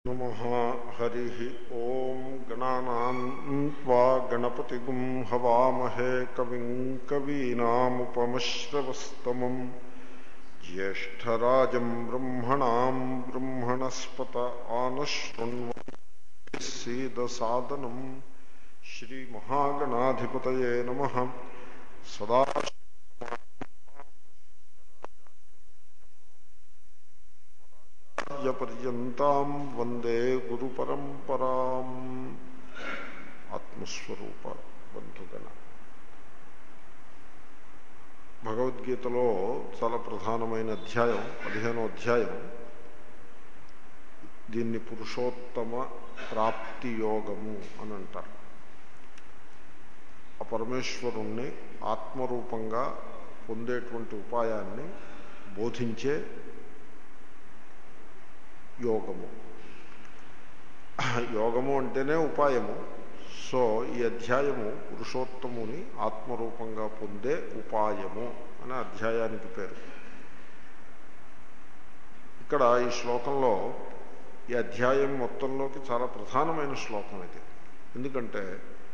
నమ హరి ఓం గణానాం త్వా గణపతిగుం హవామహే కవిం కవీనాముపమశ్రవస్తమం జ్యేష్టరాజం బ్రహ్మణాం బ్రహ్మణస్పత ఆనశృణ్వీదసాదనం శ్రీమహాగణాధిపతయే నమ సదా పర్యంతం వందే గురు పరంపరాం ఆత్మస్వరూప బంధుగణ భగవద్గీతలో చాలా ప్రధానమైన అధ్యాయం పదిహేనో అధ్యాయం దీన్ని పురుషోత్తమ ప్రాప్తి యోగము అని అంటారు ఆ పరమేశ్వరుణ్ణి ఆత్మరూపంగా పొందేటువంటి ఉపాయాన్ని బోధించే యోగము యోగము అంటేనే ఉపాయము సో ఈ అధ్యాయము పురుషోత్తముని ఆత్మరూపంగా పొందే ఉపాయము అనే అధ్యాయానికి పేరు ఇక్కడ ఈ శ్లోకంలో ఈ అధ్యాయం మొత్తంలోకి చాలా ప్రధానమైన శ్లోకం ఇది ఎందుకంటే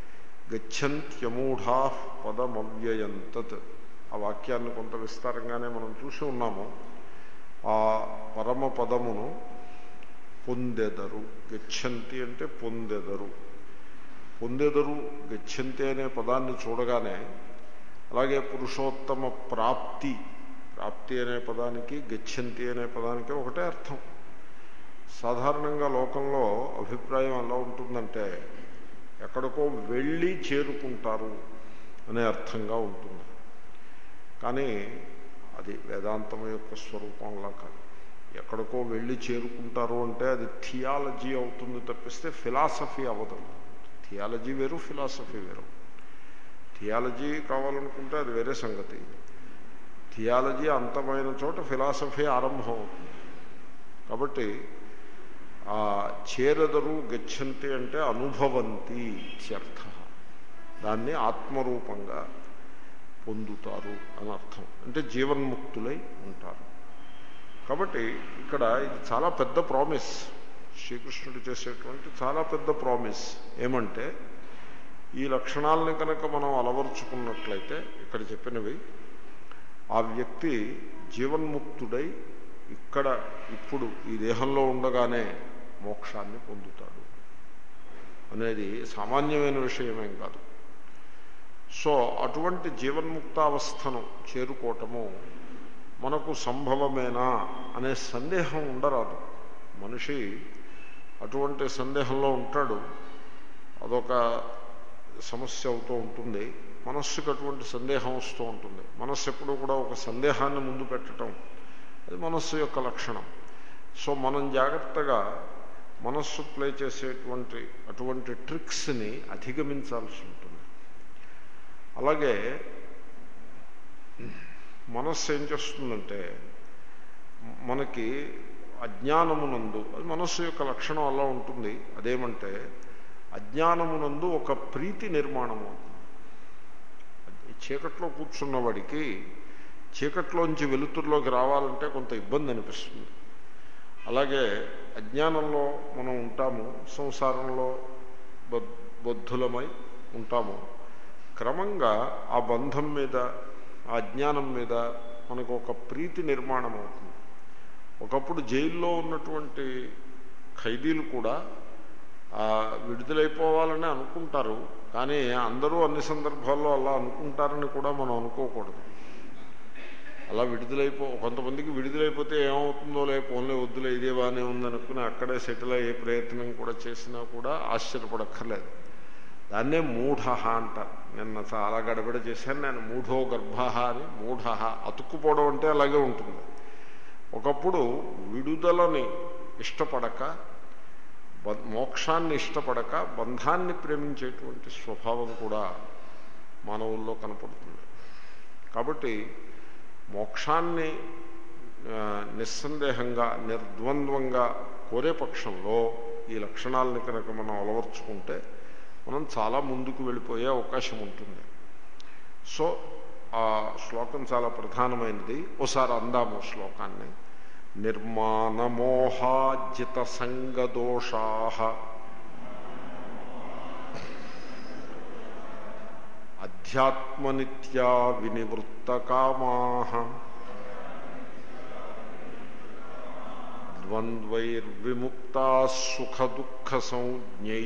గచ్చంత్యమూఢా పదమవ్యయంతత్ ఆ వాక్యాన్ని కొంత విస్తారంగానే మనం చూసి ఉన్నాము ఆ పరమ పదమును పొందెదరు గచ్చంతి అంటే పొందెదరు పొందెదరు గచ్చంతి అనే పదాన్ని చూడగానే అలాగే పురుషోత్తమ ప్రాప్తి ప్రాప్తి అనే పదానికి గచ్చంతి అనే పదానికి ఒకటే అర్థం సాధారణంగా లోకంలో అభిప్రాయం ఎలా ఉంటుందంటే ఎక్కడికో వెళ్ళి చేరుకుంటారు అనే అర్థంగా ఉంటుంది కానీ అది వేదాంతం యొక్క స్వరూపంలా కాదు ఎక్కడికో వెళ్ళి చేరుకుంటారు అంటే అది థియాలజీ అవుతుంది తప్పిస్తే ఫిలాసఫీ అవ్వదు థియాలజీ వేరు ఫిలాసఫీ వేరు థియాలజీ కావాలనుకుంటే అది వేరే సంగతి థియాలజీ అంతమైన చోట ఫిలాసఫీ ఆరంభం అవుతుంది కాబట్టి ఆ చేరదరు గచ్చంతి అంటే అనుభవంతి ఇత్యర్థ దాన్ని ఆత్మరూపంగా పొందుతారు అని అర్థం అంటే జీవన్ముక్తులై ఉంటారు కాబట్టి ఇక్కడ ఇది చాలా పెద్ద ప్రామిస్ శ్రీకృష్ణుడు చేసేటువంటి చాలా పెద్ద ప్రామిస్ ఏమంటే ఈ లక్షణాలని కనుక మనం అలవరుచుకున్నట్లయితే ఇక్కడ చెప్పినవి ఆ వ్యక్తి జీవన్ముక్తుడై ఇక్కడ ఇప్పుడు ఈ దేహంలో ఉండగానే మోక్షాన్ని పొందుతాడు అనేది సామాన్యమైన విషయమేం కాదు సో అటువంటి జీవన్ముక్తావస్థను చేరుకోవటము మనకు సంభవమేనా అనే సందేహం ఉండరాదు మనిషి అటువంటి సందేహంలో ఉంటాడు అదొక సమస్య అవుతూ ఉంటుంది మనస్సుకు అటువంటి సందేహం వస్తూ ఉంటుంది మనస్సు ఎప్పుడూ కూడా ఒక సందేహాన్ని ముందు పెట్టడం అది మనస్సు యొక్క లక్షణం సో మనం జాగ్రత్తగా మనస్సు ప్లే చేసేటువంటి అటువంటి ట్రిక్స్ని అధిగమించాల్సి ఉంటుంది అలాగే మనస్సు ఏం చేస్తుందంటే మనకి అజ్ఞానమునందు అది మనస్సు యొక్క లక్షణం అలా ఉంటుంది అదేమంటే అజ్ఞానమునందు ఒక ప్రీతి నిర్మాణం అవుతుంది చీకట్లో కూర్చున్న వాడికి చీకట్లోంచి వెలుతురులోకి రావాలంటే కొంత ఇబ్బంది అనిపిస్తుంది అలాగే అజ్ఞానంలో మనం ఉంటాము సంసారంలో బద్ధులమై ఉంటాము క్రమంగా ఆ బంధం మీద ఆ అజ్ఞానం మీద మనకు ఒక ప్రీతి నిర్మాణం అవుతుంది ఒకప్పుడు జైల్లో ఉన్నటువంటి ఖైదీలు కూడా విడుదలైపోవాలని అనుకుంటారు కానీ అందరూ అన్ని సందర్భాల్లో అలా అనుకుంటారని కూడా మనం అనుకోకూడదు అలా విడుదలైపో కొంతమందికి విడుదలైపోతే ఏమవుతుందో లే పోన్లే వద్దులే ఇదే బాగానే ఉందనుకుని అక్కడే సెటిల్ అయ్యే ప్రయత్నం కూడా చేసినా కూడా ఆశ్చర్యపడక్కర్లేదు దాన్నే మూఢ అంటారు నిన్న చాలా గడబడ చేశాను నేను మూఢో గర్భ అని మూఢ అతుక్కుపోవడం అంటే అలాగే ఉంటుంది ఒకప్పుడు విడుదలని ఇష్టపడక మోక్షాన్ని ఇష్టపడక బంధాన్ని ప్రేమించేటువంటి స్వభావం కూడా మానవుల్లో కనపడుతుంది కాబట్టి మోక్షాన్ని నిస్సందేహంగా నిర్ద్వంద్వంగా కోరే పక్షంలో ఈ లక్షణాలని కనుక మనం అలవర్చుకుంటే మనం చాలా ముందుకు వెళ్ళిపోయే అవకాశం ఉంటుంది సో ఆ శ్లోకం చాలా ప్రధానమైనది ఓసారి అందాము శ్లోకాన్ని నిర్మాణమోహాజిత సంగదోషా అధ్యాత్మనిత్యా వినివృత్తకామా ద్వంద్వైర్విముక్తా సుఖదుఃఖ సంజ్ఞై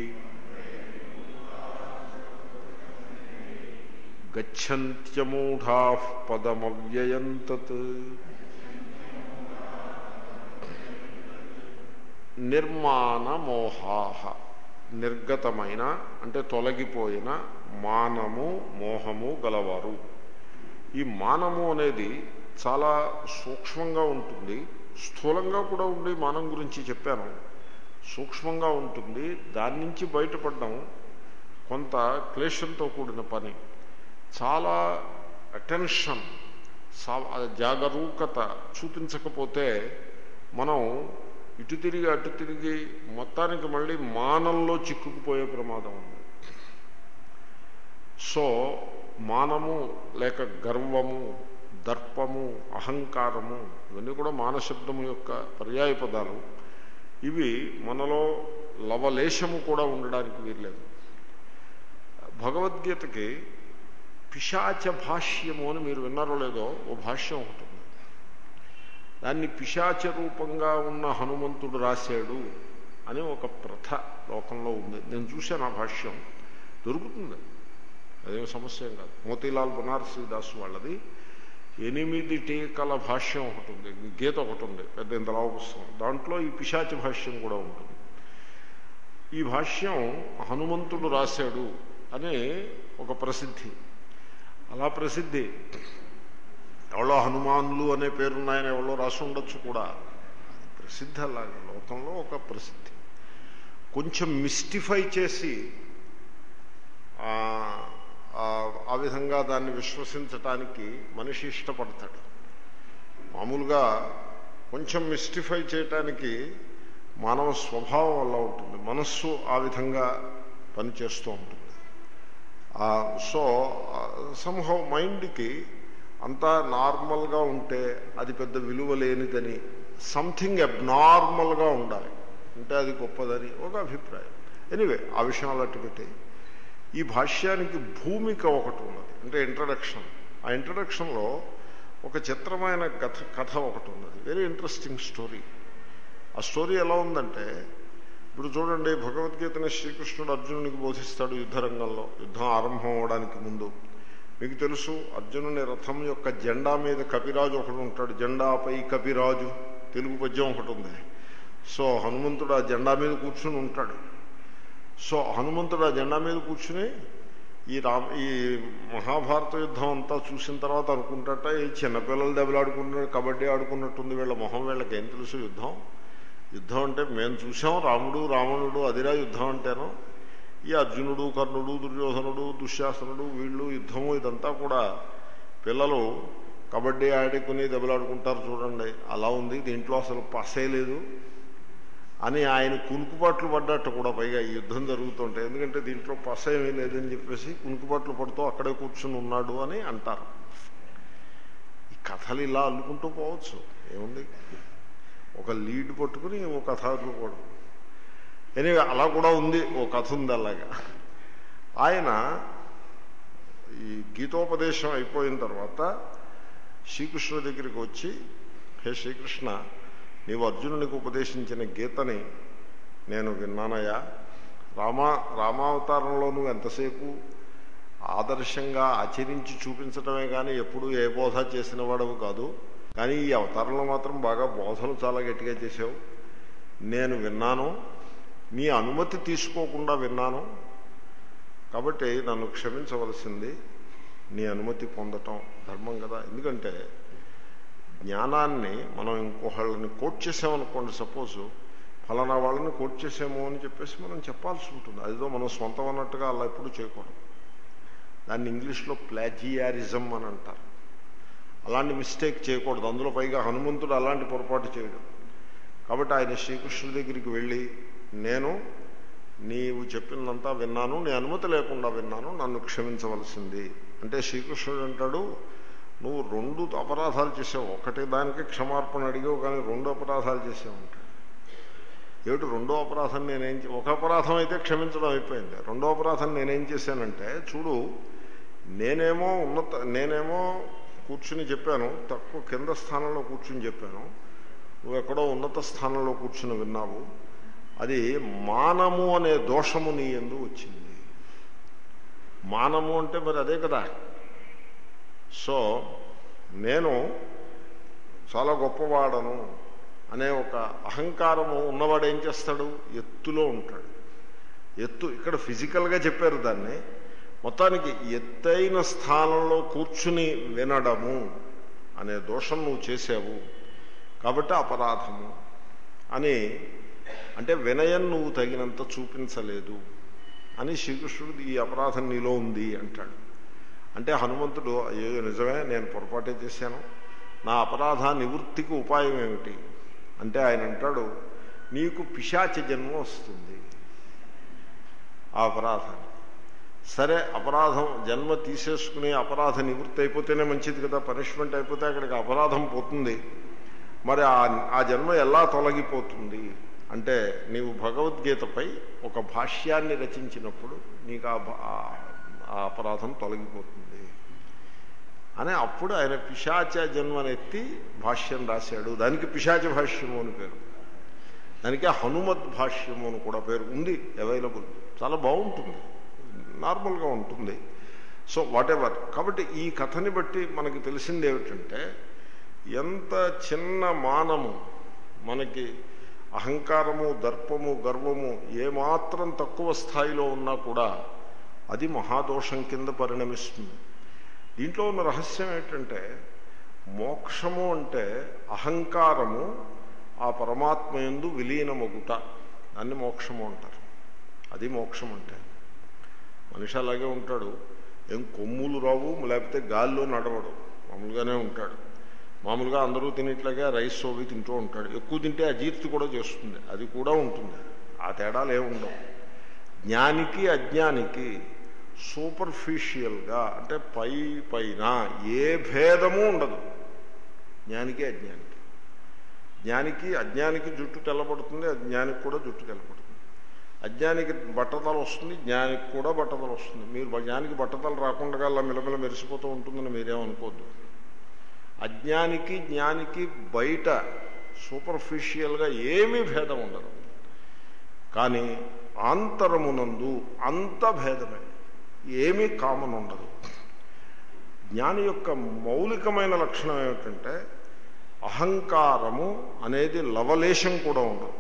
గచ్చంత్యమూఢా పదమవ్యయం తత్ నిర్మాణమోహా నిర్గతమైన అంటే తొలగిపోయిన మానము మోహము గలవారు ఈ మానము అనేది చాలా సూక్ష్మంగా ఉంటుంది స్థూలంగా కూడా ఉండి మానం గురించి చెప్పాను సూక్ష్మంగా ఉంటుంది దాని నుంచి బయటపడడం కొంత క్లేశంతో కూడిన పని చాలా అటెన్షన్ జాగరూకత చూపించకపోతే మనం ఇటు తిరిగి అటు తిరిగి మొత్తానికి మళ్ళీ మానంలో చిక్కుకుపోయే ప్రమాదం ఉంది సో మానము లేక గర్వము దర్పము అహంకారము ఇవన్నీ కూడా మానశబ్దము యొక్క పర్యాయ పదాలు ఇవి మనలో లవలేశము కూడా ఉండడానికి వీర్లేదు భగవద్గీతకి పిశాచ భాష్యము అని మీరు విన్నారో లేదో ఓ భాష్యం ఒకటి ఉంది దాన్ని పిశాచ రూపంగా ఉన్న హనుమంతుడు రాశాడు అని ఒక ప్రథ లోకంలో ఉంది నేను చూశాను ఆ భాష్యం దొరుకుతుంది అదేం సమస్య ఏం కాదు మోతీలాల్ బనారసి దాసు వాళ్ళది ఎనిమిది టీకల భాష్యం ఒకటి ఉంది గీత ఒకటి ఉంది పెద్ద ఇంతలా పుస్తకం దాంట్లో ఈ పిశాచ భాష్యం కూడా ఉంటుంది ఈ భాష్యం హనుమంతుడు రాశాడు అనే ఒక ప్రసిద్ధి అలా ప్రసిద్ధి ఎవరో హనుమానులు అనే పేరున్నాయని ఎవరో రాసి ఉండొచ్చు కూడా అది ప్రసిద్ధి అలాగే లోకంలో ఒక ప్రసిద్ధి కొంచెం మిస్టిఫై చేసి ఆ విధంగా దాన్ని విశ్వసించటానికి మనిషి ఇష్టపడతాడు మామూలుగా కొంచెం మిస్టిఫై చేయటానికి మానవ స్వభావం వల్ల ఉంటుంది మనస్సు ఆ విధంగా పనిచేస్తూ ఉంటుంది సో సంహవ్ మైండ్కి అంతా నార్మల్గా ఉంటే అది పెద్ద విలువ లేనిదని సంథింగ్ అబ్నార్మల్గా ఉండాలి ఉంటే అది గొప్పదని ఒక అభిప్రాయం ఎనివే ఆ విషయం అలాంటి పెట్టి ఈ భాష్యానికి భూమిక ఒకటి ఉన్నది అంటే ఇంట్రడక్షన్ ఆ ఇంట్రడక్షన్లో ఒక చిత్రమైన కథ కథ ఒకటి ఉన్నది వెరీ ఇంట్రెస్టింగ్ స్టోరీ ఆ స్టోరీ ఎలా ఉందంటే ఇప్పుడు చూడండి భగవద్గీతని శ్రీకృష్ణుడు అర్జునునికి బోధిస్తాడు యుద్ధరంగంలో యుద్ధం ఆరంభం అవడానికి ముందు మీకు తెలుసు అర్జునుని రథం యొక్క జెండా మీద కపిరాజు ఒకడు ఉంటాడు జెండాపై కపిరాజు తెలుగు పద్యం ఒకటి ఉంది సో హనుమంతుడు ఆ జెండా మీద కూర్చుని ఉంటాడు సో హనుమంతుడు ఆ జెండా మీద కూర్చుని ఈ రామ ఈ మహాభారత యుద్ధం అంతా చూసిన తర్వాత అనుకుంటాట ఈ చిన్నపిల్లలు దెబ్బలాడుకుంటున్నారు కబడ్డీ ఆడుకున్నట్టుంది వీళ్ళ మొహం వీళ్ళకి ఏం తెలుసు యుద్ధం యుద్ధం అంటే మేము చూసాం రాముడు రావణుడు అదిరా యుద్ధం అంటేనో ఈ అర్జునుడు కర్ణుడు దుర్యోధనుడు దుశ్శాసనుడు వీళ్ళు యుద్ధము ఇదంతా కూడా పిల్లలు కబడ్డీ ఆడుకుని దెబ్బలాడుకుంటారు చూడండి అలా ఉంది దీంట్లో అసలు పసే లేదు అని ఆయన కునుకుపాట్లు పడ్డట్టు కూడా పైగా ఈ యుద్ధం జరుగుతుంటే ఎందుకంటే దీంట్లో పస ఏమీ లేదని చెప్పేసి కునుకుపాట్లు పడుతూ అక్కడే కూర్చుని ఉన్నాడు అని అంటారు ఈ కథలు ఇలా అల్లుకుంటూ పోవచ్చు ఏముంది ఒక లీడ్ పట్టుకుని ఓ కథ అల్లుకోవడం ఎనివే అలా కూడా ఉంది ఓ కథ ఉంది అలాగా ఆయన ఈ గీతోపదేశం అయిపోయిన తర్వాత శ్రీకృష్ణుడి దగ్గరికి వచ్చి హే శ్రీకృష్ణ నీవు అర్జునునికి ఉపదేశించిన గీతని నేను విన్నానయ్యా రామా రామావతారంలో నువ్వు ఎంతసేపు ఆదర్శంగా ఆచరించి చూపించడమే కానీ ఎప్పుడు ఏ బోధ చేసిన వాడవు కాదు కానీ ఈ అవతారంలో మాత్రం బాగా బోధలు చాలా గట్టిగా చేసావు నేను విన్నాను నీ అనుమతి తీసుకోకుండా విన్నాను కాబట్టి నన్ను క్షమించవలసింది నీ అనుమతి పొందటం ధర్మం కదా ఎందుకంటే జ్ఞానాన్ని మనం ఇంకోళ్ళని కోట్ చేసామనుకోండి సపోజ్ ఫలానా వాళ్ళని కోట్ చేసాము అని చెప్పేసి మనం చెప్పాల్సి ఉంటుంది అదిదో మనం సొంతం అన్నట్టుగా అలా ఎప్పుడు చేయకూడదు దాన్ని ఇంగ్లీష్లో ప్లాజియారిజం అని అంటారు అలాంటి మిస్టేక్ చేయకూడదు అందులో పైగా హనుమంతుడు అలాంటి పొరపాటు చేయడు కాబట్టి ఆయన శ్రీకృష్ణుడి దగ్గరికి వెళ్ళి నేను నీవు చెప్పినంతా విన్నాను నీ అనుమతి లేకుండా విన్నాను నన్ను క్షమించవలసింది అంటే శ్రీకృష్ణుడు అంటాడు నువ్వు రెండు అపరాధాలు చేసావు ఒకటి దానికి క్షమార్పణ అడిగావు కానీ రెండు అపరాధాలు చేసావు ఉంటాడు ఏమిటి రెండో అపరాధం నేనేం చే- ఒక అపరాధం అయితే క్షమించడం అయిపోయింది రెండో అపరాధం నేనేం చేశానంటే చూడు నేనేమో ఉన్నత నేనేమో కూర్చుని చెప్పాను తక్కువ కింద స్థానంలో కూర్చుని చెప్పాను నువ్వు ఎక్కడో ఉన్నత స్థానంలో కూర్చుని విన్నావు అది మానము అనే దోషము నీ ఎందు వచ్చింది మానము అంటే మరి అదే కదా సో నేను చాలా గొప్పవాడను అనే ఒక అహంకారము ఉన్నవాడు ఏం చేస్తాడు ఎత్తులో ఉంటాడు ఎత్తు ఇక్కడ ఫిజికల్గా చెప్పారు దాన్ని మొత్తానికి ఎత్తైన స్థానంలో కూర్చుని వినడము అనే దోషం నువ్వు చేసావు కాబట్టి అపరాధము అని అంటే వినయం నువ్వు తగినంత చూపించలేదు అని శ్రీకృష్ణుడు ఈ అపరాధం నీలో ఉంది అంటాడు అంటే హనుమంతుడు అయ్యో నిజమే నేను పొరపాటే చేశాను నా అపరాధ నివృత్తికి ఉపాయం ఏమిటి అంటే ఆయన అంటాడు నీకు పిశాచ జన్మ వస్తుంది ఆ అపరాధాన్ని సరే అపరాధం జన్మ తీసేసుకుని అపరాధ నివృత్తి అయిపోతేనే మంచిది కదా పనిష్మెంట్ అయిపోతే అక్కడికి అపరాధం పోతుంది మరి ఆ ఆ జన్మ ఎలా తొలగిపోతుంది అంటే నీవు భగవద్గీతపై ఒక భాష్యాన్ని రచించినప్పుడు నీకు ఆ భా- ఆ- ఆ అపరాధం తొలగిపోతుంది అని అప్పుడు ఆయన పిశాచ జన్మనెత్తి భాష్యం రాశాడు దానికి పిశాచ భాష్యము అని పేరు దానికి హనుమద్ భాష్యము అని కూడా పేరు ఉంది అవైలబుల్ చాలా బాగుంటుంది నార్మల్గా ఉంటుంది సో వాట్ ఎవర్ కాబట్టి ఈ కథని బట్టి మనకి తెలిసింది ఏమిటంటే ఎంత చిన్న మానము మనకి అహంకారము దర్పము గర్వము ఏమాత్రం తక్కువ స్థాయిలో ఉన్నా కూడా అది మహాదోషం కింద పరిణమిస్తుంది దీంట్లో ఉన్న రహస్యం ఏంటంటే మోక్షము అంటే అహంకారము ఆ పరమాత్మ యందు విలీనమగుట దాన్ని మోక్షము అంటారు అది మోక్షం అంటే మనిషి అలాగే ఉంటాడు ఏం కొమ్ములు రావు లేకపోతే గాల్లో నడవడు మామూలుగానే ఉంటాడు మామూలుగా అందరూ తినేట్లాగా రైస్ అవి తింటూ ఉంటాడు ఎక్కువ తింటే అజీర్తి కూడా చేస్తుంది అది కూడా ఉంటుంది ఆ తేడాలు ఏమి ఉండవు జ్ఞానికి అజ్ఞానికి సూపర్ఫిషియల్గా అంటే పై పైన ఏ భేదము ఉండదు జ్ఞానికి అజ్ఞానికి జ్ఞానికి అజ్ఞానికి జుట్టు తెల్లబడుతుంది అజ్ఞానికి కూడా జుట్టు తెల్లబడుతుంది అజ్ఞానికి బట్టతల వస్తుంది జ్ఞానికి కూడా బట్టతల వస్తుంది మీరు జ్ఞానికి బట్టతల రాకుండా అలా మిలమిల మెరిసిపోతూ ఉంటుందని మీరేమనుకోవద్దు అజ్ఞానికి జ్ఞానికి బయట సూపర్ఫిషియల్గా ఏమీ భేదం ఉండదు కానీ ఆంతరమునందు అంత భేదమే ఏమీ కామన్ ఉండదు జ్ఞాని యొక్క మౌలికమైన లక్షణం ఏమిటంటే అహంకారము అనేది లవలేశం కూడా ఉండదు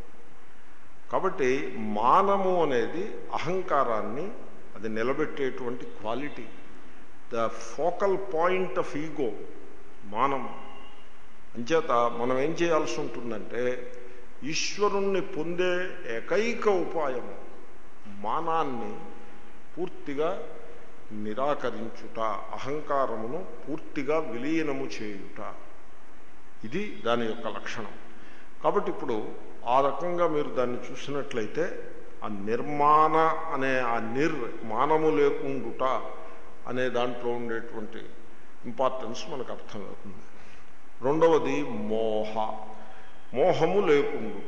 కాబట్టి మానము అనేది అహంకారాన్ని అది నిలబెట్టేటువంటి quality the focal point of ego మానం అంచేత మనం ఏం చేయాల్సి ఉంటుందంటే ఈశ్వరుణ్ణి పొందే ఏకైక ఉపాయం మానాన్ని పూర్తిగా నిరాకరించుట అహంకారమును పూర్తిగా విలీనము చేయుట ఇది దాని యొక్క లక్షణం కాబట్టి ఇప్పుడు ఆ రకంగా మీరు దాన్ని చూసినట్లయితే ఆ నిర్మాణ అనే ఆ నిర్ మానము లేకుండుట అనే దాంట్లో ఉండేటువంటి ఇంపార్టెన్స్ మనకు అర్థమవుతుంది రెండవది మోహ మోహము లేకుండుట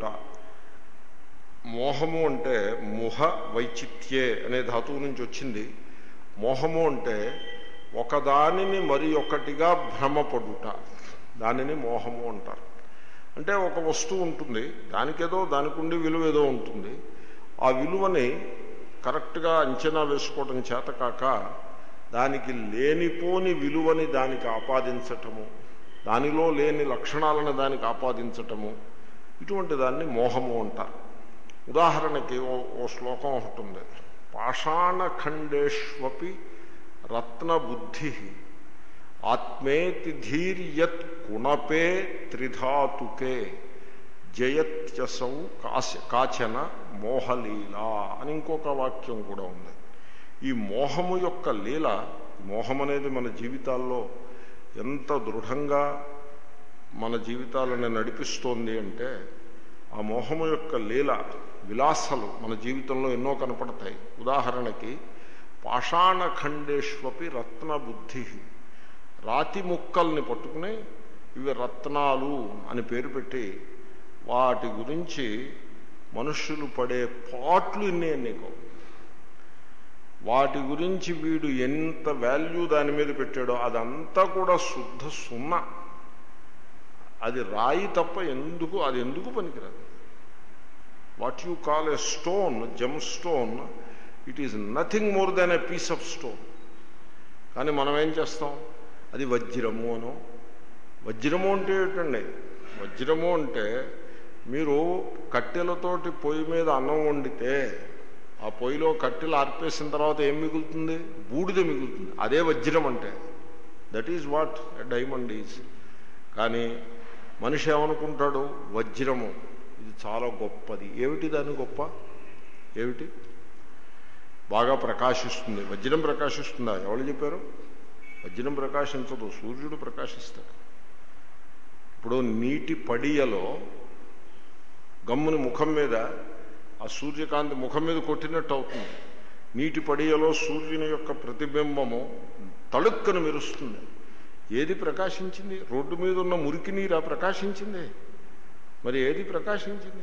మోహము అంటే ముహ వైచిత్యే అనే ధాతువు నుంచి వచ్చింది మోహము అంటే ఒకదానిని మరి ఒకటిగా భ్రమపడుట దానిని మోహము అంటారు అంటే ఒక వస్తువు ఉంటుంది దానికేదో దానికి ఉండి విలువ ఏదో ఉంటుంది ఆ విలువని కరెక్ట్గా అంచనా వేసుకోవడం చేత కాక దానికి లేనిపోని విలువని దానికి ఆపాదించటము దానిలో లేని లక్షణాలను దానికి ఆపాదించటము ఇటువంటి దాన్ని మోహము అంటారు ఉదాహరణకి ఓ ఓ శ్లోకం ఒకటి ఉంది పాషాణఖండేష్వపి రత్నబుద్ధి ఆత్మేతి ధీర్యత్ కుణపే త్రిధాతుకే జయత్యసౌ కాశ కాచన మోహలీల అని ఇంకొక వాక్యం కూడా ఉంది ఈ మోహము యొక్క లీల మోహం అనేది మన జీవితాల్లో ఎంత దృఢంగా మన జీవితాలను నడిపిస్తోంది అంటే ఆ మోహము యొక్క లీల విలాసాలు మన జీవితంలో ఎన్నో కనపడతాయి ఉదాహరణకి పాషాణఖండేష్వపి రత్నబుద్ధి రాతి ముక్కల్ని పట్టుకుని ఇవి రత్నాలు అని పేరు పెట్టి వాటి గురించి మనుష్యులు పడే పాట్లు ఇన్ని ఎన్నికో వాటి గురించి వీడు ఎంత వాల్యూ దాని మీద పెట్టాడో అదంతా కూడా శుద్ధ సున్నా అది రాయి తప్ప ఎందుకు అది ఎందుకు పనికిరాదు what you call a stone gem stone it is nothing more than a piece of stone కానీ మనం ఏం చేస్తాం అది వజ్రము అనో వజ్రము అంటే ఏంటండి వజ్రము అంటే మీరు కట్టెలతోటి పొయ్యి మీద అన్నం వండితే ఆ పొయ్యిలో కట్టెలు ఆర్పేసిన తర్వాత ఏం మిగులుతుంది బూడిద మిగులుతుంది అదే వజ్రం అంటే that is what diamond is కానీ మనిషి ఏమనుకుంటాడు వజ్రము ఇది చాలా గొప్పది ఏమిటి దాని గొప్ప ఏమిటి బాగా ప్రకాశిస్తుంది వజ్రం ప్రకాశిస్తుందా ఎవరు చెప్పారు వజ్రం ప్రకాశించదు సూర్యుడు ప్రకాశిస్తాడు ఇప్పుడు నీటి పడియలో గమ్ముని ముఖం మీద ఆ సూర్యకాంతి ముఖం మీద కొట్టినట్టు అవుతుంది నీటి పడియలో సూర్యుని యొక్క ప్రతిబింబము తళుక్కను మెరుస్తుంది ఏది ప్రకాశించింది రోడ్డు మీద ఉన్న మురికి నీరా ప్రకాశించింది మరి ఏది ప్రకాశించింది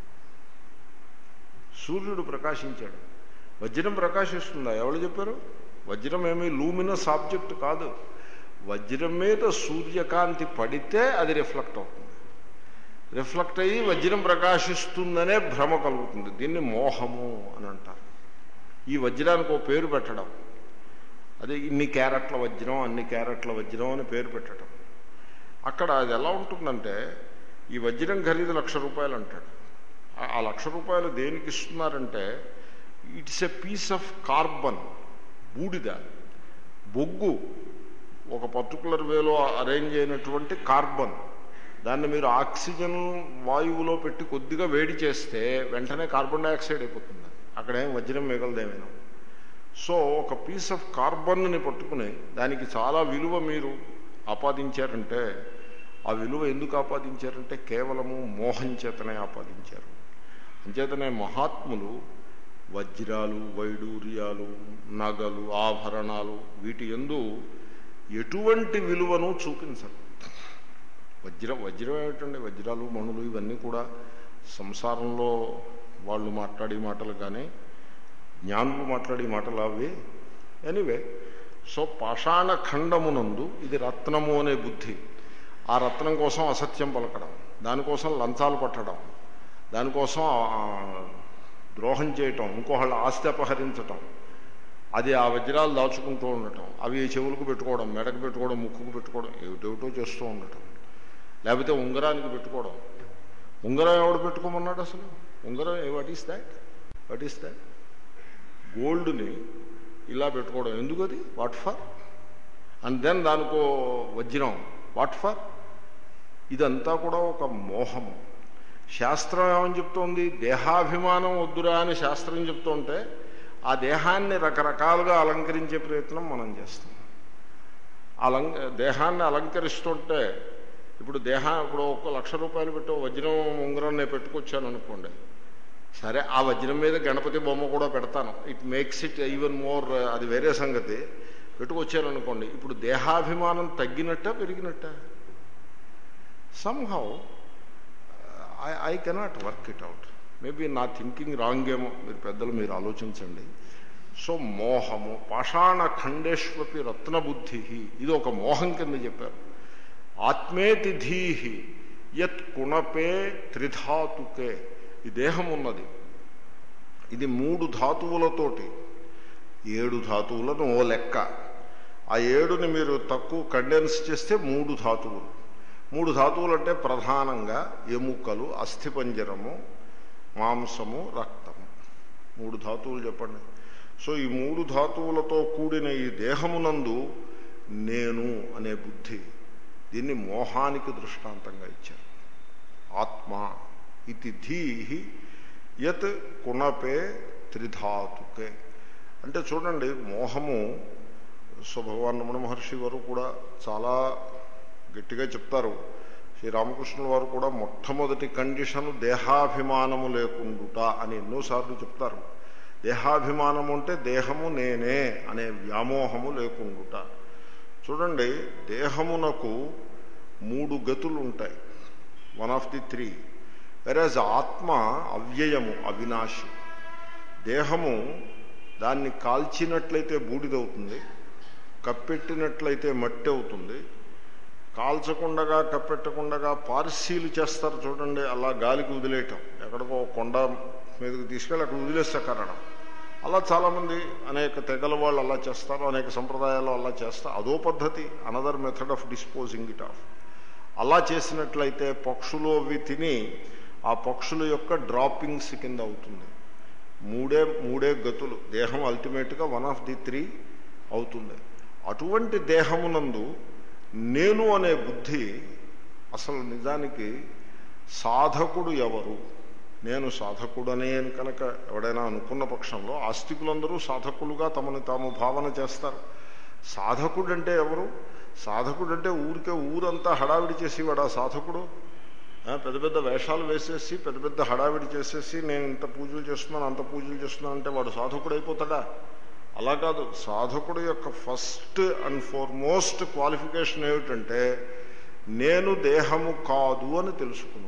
సూర్యుడు ప్రకాశించాడు వజ్రం ప్రకాశిస్తుందా ఎవరు చెప్పారు వజ్రం ఏమీ లూమినస్ ఆబ్జెక్ట్ కాదు వజ్రం మీద సూర్యకాంతి పడితే అది రిఫ్లెక్ట్ అవుతుంది రిఫ్లెక్ట్ అయ్యి వజ్రం ప్రకాశిస్తుందనే భ్రమ కలుగుతుంది దీన్ని మోహము అని అంటారు ఈ వజ్రానికి ఒక పేరు పెట్టడం అదే ఇన్ని క్యారెట్ల వజ్రం అన్ని క్యారెట్ల వజ్రం అని పేరు పెట్టడం అక్కడ అది ఎలా ఉంటుందంటే ఈ వజ్రం ఖరీదు లక్ష రూపాయలు అంటాడు ఆ లక్ష రూపాయలు దేనికి ఇస్తున్నారంటే it's a piece of carbon బూడిద బొగ్గు ఒక పర్టికులర్ వేలో అరేంజ్ అయినటువంటి కార్బన్ దాన్ని మీరు ఆక్సిజన్ వాయువులో పెట్టి కొద్దిగా వేడి చేస్తే వెంటనే కార్బన్ డైఆక్సైడ్ అయిపోతుంది అక్కడేం వజ్రం మిగలదేమైనా సో ఒక పీస్ ఆఫ్ కార్బన్ని పట్టుకుని దానికి చాలా విలువ మీరు ఆపాదించారంటే ఆ విలువ ఎందుకు ఆపాదించారంటే కేవలము మోహం చేతనే ఆపాదించారు అంచేతనే మహాత్ములు వజ్రాలు వైడూర్యాలు నగలు ఆభరణాలు వీటి ఎందు ఎటువంటి విలువను చూపించరు వజ్రం వజ్రం ఏమిటండి వజ్రాలు మణులు ఇవన్నీ కూడా సంసారంలో వాళ్ళు మాట్లాడే మాటలు కానీ జ్ఞానులు మాట్లాడే మాటలు అవి ఎనివే సో పాషాణ ఖండమునందు ఇది రత్నము అనే బుద్ధి ఆ రత్నం కోసం అసత్యం పలకడం దానికోసం లంచాలు పట్టడం దానికోసం ద్రోహం చేయటం ఇంకోళ్ళ ఆస్తి అపహరించటం అది ఆ వజ్రాలు దాచుకుంటూ ఉండటం అవి చెవులకు పెట్టుకోవడం మెడకు పెట్టుకోవడం ముక్కుకు పెట్టుకోవడం ఏమిటేమిటో చేస్తూ ఉండటం లేకపోతే ఉంగరానికి పెట్టుకోవడం ఉంగరం ఎవడు పెట్టుకోమన్నాడు అసలు ఉంగరం what is that what is that గోల్డ్ని ఇలా పెట్టుకోవడం ఎందుకు అది వాట్ ఫర్ అండ్ దెన్ దానికో వజ్రం వాట్ ఫర్ ఇదంతా కూడా ఒక మోహము శాస్త్రం ఏమని చెప్తోంది దేహాభిమానం వద్దురా అని శాస్త్రం చెప్తుంటే ఆ దేహాన్ని రకరకాలుగా అలంకరించే ప్రయత్నం మనం చేస్తాం అలంక దేహాన్ని అలంకరిస్తుంటే ఇప్పుడు దేహా ఇప్పుడు ఒక లక్ష రూపాయలు పెట్టి వజ్రం ఉంగరం నేను పెట్టుకొచ్చాను అనుకోండి సరే ఆ వజ్రం మీద గణపతి బొమ్మ కూడా పెడతాను it makes it even more అది వేరే సంగతి పెట్టుకొచ్చాను అనుకోండి ఇప్పుడు దేహాభిమానం తగ్గినట్ట పెరిగినట్ట somehow I I cannot work it out maybe నా థింకింగ్ రాంగ్ ఏమో మీరు పెద్దలు మీరు ఆలోచించండి సో మోహము పాషాణ ఖండేష్వపి రత్నబుద్ధి ఇది ఒక మోహం కింద చెప్పారు ఆత్మేతి ధీహి యత్ కుణపే త్రిధాతుకే ఈ దేహం ఉన్నది ఇది మూడు ధాతువులతోటి ఏడు ధాతువులను ఓ లెక్క ఆ ఏడుని మీరు తక్కువ కండెన్స్ చేస్తే మూడు ధాతువులు మూడు ధాతువులు అంటే ప్రధానంగా ఎముకలు అస్థిపంజరము మాంసము రక్తము మూడు ధాతువులు చెప్పండి సో ఈ మూడు ధాతువులతో కూడిన ఈ దేహమునందు నేను అనే బుద్ధి దీన్ని మోహానికి దృష్టాంతంగా ఇచ్చారు ఆత్మ ఇది ధీహి యత్ కుణపే త్రిధాతుకే అంటే చూడండి మోహము సో భగవాన్ రమణ మహర్షి వారు కూడా చాలా గట్టిగా చెప్తారు శ్రీరామకృష్ణుల వారు కూడా మొట్టమొదటి కండిషను దేహాభిమానము లేకుండుట అని ఎన్నోసార్లు చెప్తారు దేహాభిమానము అంటే దేహము నేనే అనే వ్యామోహము లేకుండుట చూడండి దేహమునకు మూడు గతులు ఉంటాయి వన్ ఆఫ్ ది త్రీ వెరాజ్ ఆత్మ అవ్యయము అవినాశి దేహము దాన్ని కాల్చినట్లయితే బూడిదవుతుంది కప్పెట్టినట్లయితే మట్టి అవుతుంది కాల్చకుండగా కప్పెట్టకుండగా పార్సీలు చేస్తారు చూడండి అలా గాలికి వదిలేయటం ఎక్కడికో కొండ మీదకి తీసుకెళ్ళి అక్కడ వదిలేస్తే కరడం అలా చాలామంది అనేక తెగల వాళ్ళు అలా చేస్తారు అనేక సంప్రదాయాలు అలా చేస్తారు అదో పద్ధతి another method of disposing it off అలా చేసినట్లయితే పక్షులు అవి తిని ఆ పక్షుల యొక్క డ్రాపింగ్స్ కింద అవుతుంది మూడే మూడే గతులు దేహం అల్టిమేట్గా వన్ ఆఫ్ ది త్రీ అవుతుంది అటువంటి దేహమునందు నేను అనే బుద్ధి అసలు నిజానికి సాధకుడు ఎవరు నేను సాధకుడనే అని కనుక ఎవడైనా అనుకున్న పక్షంలో ఆస్తికులందరూ సాధకులుగా తమని తాము భావన చేస్తారు సాధకుడంటే ఎవరు సాధకుడంటే ఊరికే ఊరంతా హడావిడి చేసేవాడు ఆ సాధకుడు ఆ, పెద్ద పెద్ద వేషాలు వేసేసి పెద్ద పెద్ద హడావిడి చేసేసి నేను ఇంత పూజలు చేస్తున్నాను అంత పూజలు చేస్తున్నాను అంటే వాడు సాధకుడు అయిపోతాడా అలా కాదు సాధకుడు యొక్క ఫస్ట్ అండ్ ఫార్మోస్ట్ క్వాలిఫికేషన్ ఏమిటంటే నేను దేహము కాదు అని తెలుసుకునుట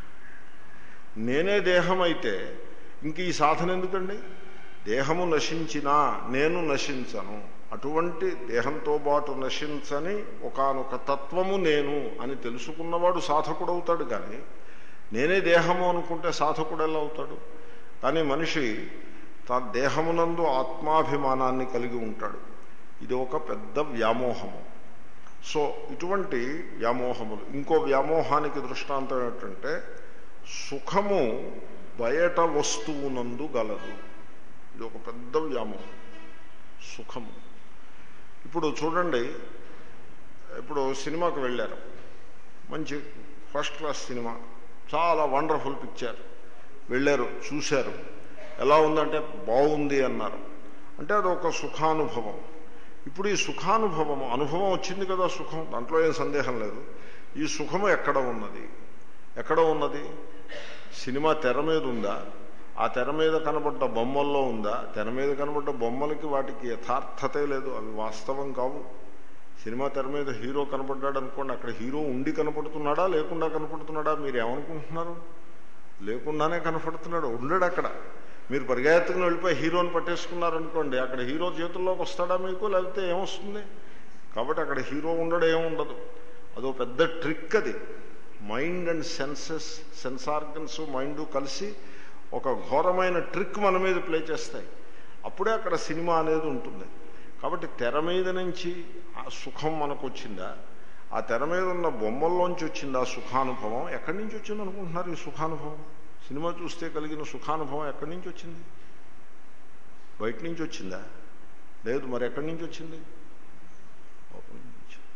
నేనే దేహం అయితే ఇంక ఈ సాధన ఎందుకండి దేహము నశించినా నేను నశించను అటువంటి దేహంతో పాటు నశించని ఒకానొక తత్వము నేను అని తెలుసుకున్నవాడు సాధకుడవుతాడు కానీ నేనే దేహము అనుకుంటే సాధకుడు ఎలా అవుతాడు కానీ మనిషి తా దేహమునందు ఆత్మాభిమానాన్ని కలిగి ఉంటాడు ఇది ఒక పెద్ద వ్యామోహము సో ఇటువంటి వ్యామోహములు ఇంకో వ్యామోహానికి దృష్టాంతం ఏంటంటే సుఖము బయట వస్తువునందు గలదు ఇది ఒక పెద్ద వ్యామోహం సుఖము ఇప్పుడు చూడండి ఇప్పుడు సినిమాకి వెళ్ళారు మంచి ఫస్ట్ క్లాస్ సినిమా చాలా వండర్ఫుల్ పిక్చర్ వెళ్ళారు చూశారు ఎలా ఉందంటే బాగుంది అన్నారు అంటే అది ఒక సుఖానుభవం ఇప్పుడు ఈ సుఖానుభవము అనుభవం వచ్చింది కదా సుఖం దాంట్లో ఏం సందేహం లేదు ఈ సుఖము ఎక్కడ ఉన్నది ఎక్కడ ఉన్నది సినిమా తెర మీద ఉందా ఆ తెర మీద కనబడ్డ బొమ్మల్లో ఉందా తెర మీద కనబడ్డ బొమ్మలకి వాటికి యథార్థతే లేదు అవి వాస్తవం కావు సినిమా తెర మీద హీరో కనపడ్డాడు అనుకోండి అక్కడ హీరో ఉండి కనపడుతున్నాడా లేకుండా కనపడుతున్నాడా మీరు ఏమనుకుంటున్నారు లేకుండానే కనపడుతున్నాడు ఉండడు అక్కడ మీరు పరిగెత్తుకుని వెళ్ళిపోయి హీరోని పట్టేసుకున్నారనుకోండి అక్కడ హీరో చేతుల్లోకి వస్తాడా మీకు లేకపోతే ఏమొస్తుంది కాబట్టి అక్కడ హీరో ఉండడం ఏముండదు అదో పెద్ద ట్రిక్ అది mind and senses sense organs mind కలిసి ఒక ఘోరమైన ట్రిక్ మన మీద ప్లే చేస్తాయి అప్పుడే అక్కడ సినిమా అనేది ఉంటుంది కాబట్టి తెర మీద నుంచి ఆ సుఖం మనకు వచ్చిందా ఆ తెర మీద ఉన్న బొమ్మల్లోంచి వచ్చిందా సుఖానుభవం ఎక్కడి నుంచి వచ్చింది అనుకుంటున్నారు ఈ సుఖానుభవం సినిమా చూస్తే కలిగిన సుఖానుభవం ఎక్కడి నుంచి వచ్చింది బయట నుంచి వచ్చిందా లేదు మరి ఎక్కడి నుంచి వచ్చింది లోపల నుంచి వచ్చింది.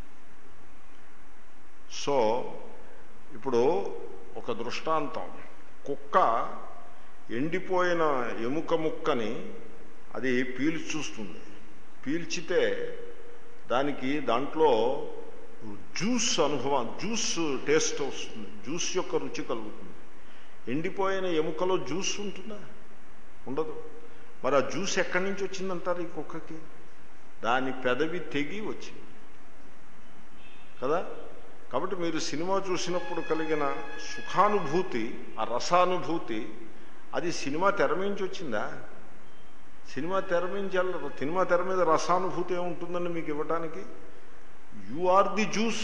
సో ఇప్పుడు ఒక దృష్టాంతం కుక్క ఎండిపోయిన ఎముక ముక్కని అది పీల్చి చూస్తుంది పీల్చితే దానికి దాంట్లో జ్యూస్ అనుభవం జ్యూస్ టేస్ట్ వస్తుంది జ్యూస్ యొక్క రుచి కలుగుతుంది ఎండిపోయిన ఎముకలో జ్యూస్ ఉంటుందా ఉండదు మరి ఆ జ్యూస్ ఎక్కడి నుంచి వచ్చిందంటారు ఈ కుక్కకి దాని పెదవి తెగి వచ్చింది కదా కాబట్టి మీరు సినిమా చూసినప్పుడు కలిగిన సుఖానుభూతి ఆ రసానుభూతి అది సినిమా తెర నుంచి వచ్చిందా సినిమా తెర నుంచి వెళ్ళదు సినిమా తెర మీద రసానుభూతి ఏముంటుందండి మీకు ఇవ్వటానికి యు ఆర్ ది జ్యూస్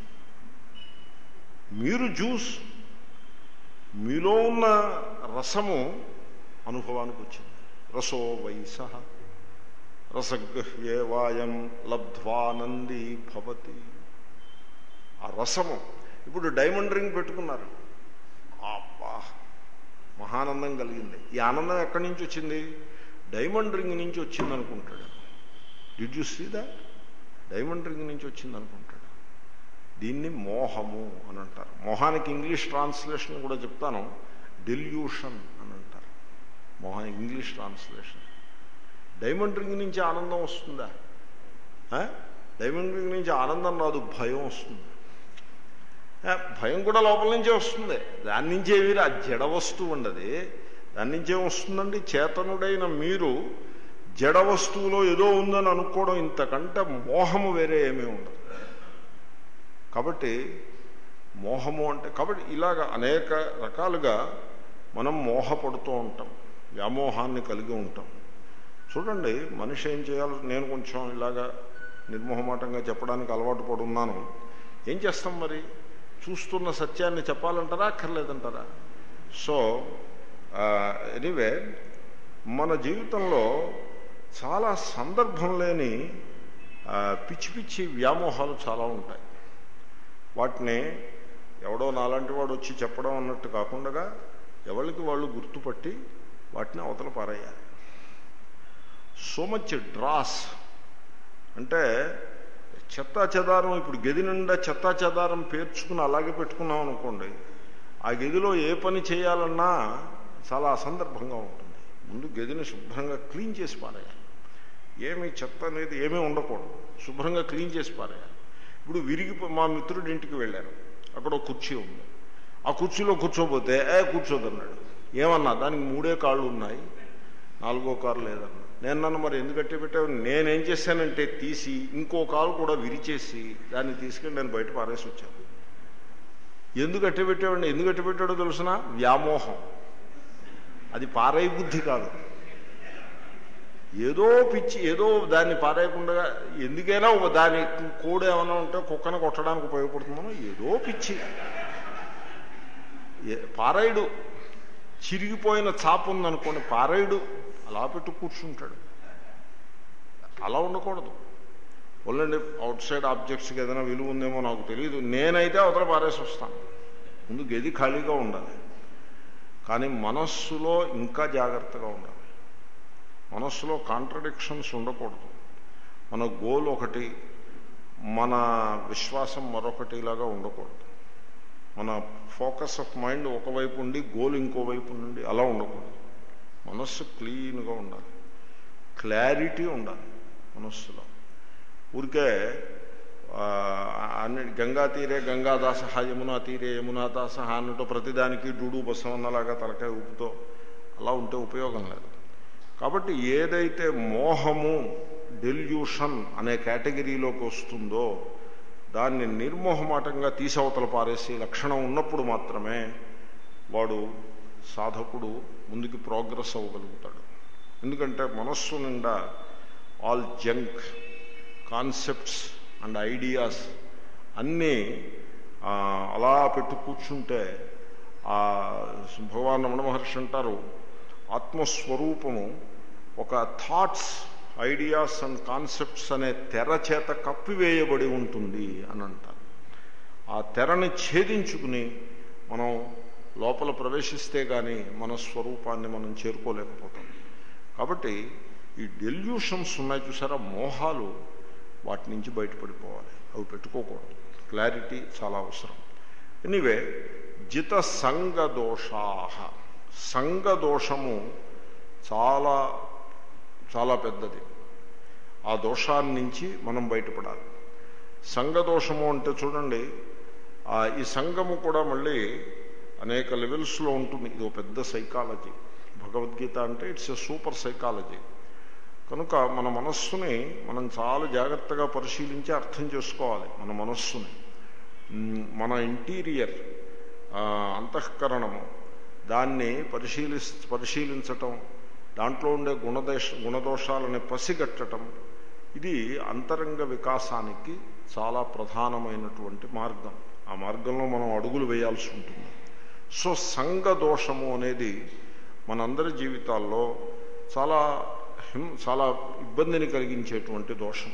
మీరు జ్యూస్ మీలో ఉన్న రసము అనుభవానికి వచ్చింది రసో వైస రసగృహ్యే వాయం లబ్ధ్వానందీ భవతి ఆ రసము ఇప్పుడు డైమండ్ రింగ్ పెట్టుకున్నారు అబ్బా మహానందం కలిగింది ఈ ఆనందం ఎక్కడి నుంచి వచ్చింది డైమండ్ రింగ్ నుంచి వచ్చింది అనుకుంటాడు did you see that diamond ring నుంచి వచ్చింది అనుకుంటాడు దీన్ని మోహము అని అంటారు మోహానికి ఇంగ్లీష్ ట్రాన్స్లేషన్ కూడా చెప్తాను డెల్యూషన్ అని అంటారు మోహ ఇంగ్లీష్ ట్రాన్స్లేషన్ డైమండ్ రింగ్ నుంచి ఆనందం వస్తుందా ఆ? డైమండ్ రింగ్ నుంచి ఆనందం రాదు భయం వస్తుంది ఆ, భయం కూడా లోపల నుంచే వస్తుంది దాని నుంచే మీరు ఆ జడ వస్తువు ఉండదు దాని నుంచే వస్తుందండి చేతనుడైన మీరు జడ వస్తువులో ఏదో ఉందని అనుకోవడం ఇంతకంటే మోహము వేరే ఏమీ ఉండదు కాబట్టి మోహము అంటే కాబట్టి ఇలాగ అనేక రకాలుగా మనం మోహపడుతూ ఉంటాం వ్యామోహాన్ని కలిగి ఉంటాం చూడండి మనిషి ఏం చేయాలి నేను కొంచెం ఇలాగా నిర్మోహమాటంగా చెప్పడానికి అలవాటు పడున్నాను ఏం చేస్తాం మరి చూస్తున్న సత్యాన్ని చెప్పాలంటారా అక్కర్లేదంటారా సో ఎనీవే మన జీవితంలో చాలా సందర్భం లేని ఆ, పిచ్చి పిచ్చి వ్యామోహాలు చాలా ఉంటాయి వాటిని ఎవడో నాలాంటి వాడు వచ్చి చెప్పడం అన్నట్టు కాకుండా ఎవరికి వాళ్ళు గుర్తుపట్టి వాటిని అవతల పారేయాలి సో మచ్ డ్రాస్ అంటే చెత్తా చెదారం ఇప్పుడు గది నిండా చెత్తా చెదారం పేర్చుకుని అలాగే పెట్టుకున్నాం అనుకోండి ఆ గదిలో ఏ పని చేయాలన్నా చాలా అసందర్భంగా ఉంటుంది ముందు గదిని శుభ్రంగా క్లీన్ చేసి పారేయాలి ఏమి చెత్త అనేది ఏమీ ఉండకూడదు శుభ్రంగా క్లీన్ చేసి పారేయాలి ఇప్పుడు విరిగి మా మిత్రుడి ఇంటికి వెళ్ళాను అక్కడ ఒక కుర్చీ ఉంది ఆ కుర్చీలో కూర్చోపోతే ఏ కూర్చోదన్నాడు ఏమన్నా దానికి మూడే కాళ్ళు ఉన్నాయి నాలుగో కారు లేదన్నా నేను నన్ను మరి ఎందుకు అట్టే పెట్టావు నేనేం చేశానంటే తీసి ఇంకో కాలు కూడా విరిచేసి దాన్ని తీసుకెళ్ళి నేను బయట పారేసి వచ్చాను ఎందుకు అట్టే పెట్టావండి ఎందుకు అట్టే పెట్టాడో తెలుసిన వ్యామోహం అది పారై బుద్ధి కాదు ఏదో పిచ్చి ఏదో దాన్ని పారేయకుండా ఎందుకైనా ఒక దాని కోడు ఏమైనా ఉంటే కుక్కను కొట్టడానికి ఉపయోగపడుతుందో ఏదో పిచ్చి ఏ- పారాయుడు చిరిగిపోయిన చాపు ఉందనుకోండి పారాయుడు అలా పెట్టు కూర్చుంటాడు అలా ఉండకూడదు ఓన్లండి అవుట్ సైడ్ ఆబ్జెక్ట్స్కి ఏదైనా విలువ ఉందేమో నాకు తెలియదు నేనైతే అవతల పారేసి వస్తాను ముందు గది ఖాళీగా ఉండాలి కానీ మనస్సులో ఇంకా జాగ్రత్తగా ఉండాలి మనస్సులో కాంట్రడిక్షన్స్ ఉండకూడదు మన గోల్ ఒకటి మన విశ్వాసం మరొకటి లాగా ఉండకూడదు మన ఫోకస్ ఆఫ్ మైండ్ ఒకవైపు ఉండి గోల్ ఇంకోవైపు నుండి అలా ఉండకూడదు మనస్సు క్లీన్గా ఉండాలి క్లారిటీ ఉండాలి మనస్సులో ఊరికే ఆ, అన్ని గంగా తీరే గంగాదాస యమునా తీరే యమునా దాస అన్నట్టు ప్రతిదానికి డూడు బసవన్నలాగా తలకాయ ఊపుతో అలా ఉంటే ఉపయోగం లేదు కాబట్టి ఏదైతే మోహము డెల్యూషన్ అనే కేటగిరీలోకి వస్తుందో దాన్ని నిర్మోహమాటంగా తీసవతల పారేసి లక్షణం ఉన్నప్పుడు మాత్రమే వాడు సాధకుడు ముందుకు ప్రోగ్రెస్ అవ్వగలుగుతాడు ఎందుకంటే మనస్సు నిండా all junk concepts and ideas అన్నీ ఆ, అలా పెట్టు కూర్చుంటే ఆ భగవాన్ రమణ మహర్షి అంటారు ఆత్మస్వరూపము ఒక థాట్స్ ఐడియాస్ అండ్ కాన్సెప్ట్స్ అనే తెర చేత కప్పివేయబడి ఉంటుంది అని అంటారు ఆ తెరని ఛేదించుకుని మనం లోపల ప్రవేశిస్తే కానీ మన స్వరూపాన్ని మనం చేరుకోలేకపోతాం కాబట్టి ఈ డెల్యూషన్స్ ఉన్నాయి చూసారా మోహాలు వాటి నుంచి బయటపడిపోవాలి అవి పెట్టుకోకూడదు క్లారిటీ చాలా అవసరం ఎనీవే జిత సంగ దోషాహ సంగ దోషము చాలా చాలా పెద్దది ఆ దోషాన్ని నుంచి మనం బయటపడాలి సంఘదోషము అంటే చూడండి ఆ ఈ సంఘము కూడా మళ్ళీ అనేక లెవెల్స్లో ఉంటుంది ఇది ఒక పెద్ద సైకాలజీ భగవద్గీత అంటే ఇట్స్ ఎ సూపర్ సైకాలజీ కనుక మన మనస్సుని మనం చాలా జాగ్రత్తగా పరిశీలించి అర్థం చేసుకోవాలి మన మనస్సుని మ్, మన ఇంటీరియర్ అంతఃకరణము దాన్ని పరిశీలి పరిశీలించటం దాంట్లో ఉండే గుణదేశ గుణదోషాలని పసిగట్టడం ఇది అంతరంగ వికాసానికి చాలా ప్రధానమైనటువంటి మార్గం ఆ మార్గంలో మనం అడుగులు వేయాల్సి ఉంటుంది సో సంఘ దోషము అనేది మనందరి జీవితాల్లో చాలా హిం చాలా ఇబ్బందిని కలిగించేటువంటి దోషం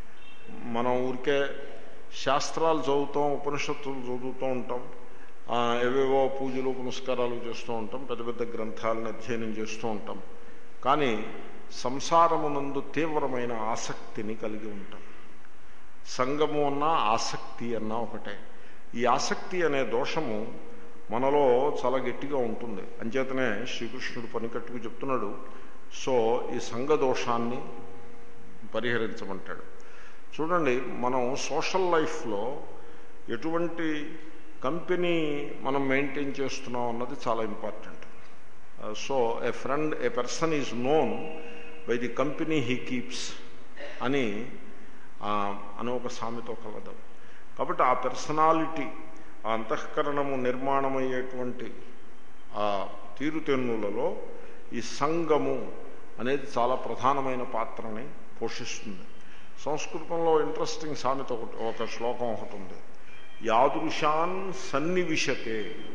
మనం ఊరికే శాస్త్రాలు చదువుతాం ఉపనిషత్తులు చదువుతూ ఉంటాం ఆ, ఏవేవో పూజలు పునస్కారాలు చేస్తూ ఉంటాం పెద్ద పెద్ద గ్రంథాలను అధ్యయనం చేస్తూ ఉంటాం కానీ సంసారమునందు తీవ్రమైన ఆసక్తిని కలిగి ఉంటాం సంగము అన్న ఆసక్తి అన్న ఒకటే ఈ ఆసక్తి అనే దోషము మనలో చాలా గట్టిగా ఉంటుంది అంచేతనే శ్రీకృష్ణుడు పనికట్టుకు చెప్తున్నాడు సో ఈ సంఘ దోషాన్ని పరిహరించమంటాడు చూడండి మనం సోషల్ లైఫ్లో ఎటువంటి కంపెనీ మనం మెయింటైన్ చేస్తున్నాం అన్నది చాలా important so a friend a person is known by the company he keeps అని ఆ, అని ఒక సామెత కలదు కాబట్టి ఆ పర్సనాలిటీ ఆ అంతఃకరణము నిర్మాణమయ్యేటువంటి ఆ తీరుతెన్నులలో ఈ సంగము అనేది చాలా ప్రధానమైన పాత్రని పోషిస్తుంది సంస్కృతంలో ఇంట్రెస్టింగ్ సామెత ఒకటి ఒక శ్లోకం ఒకటి ఉంది యాదృశాన్ సన్నివిశతే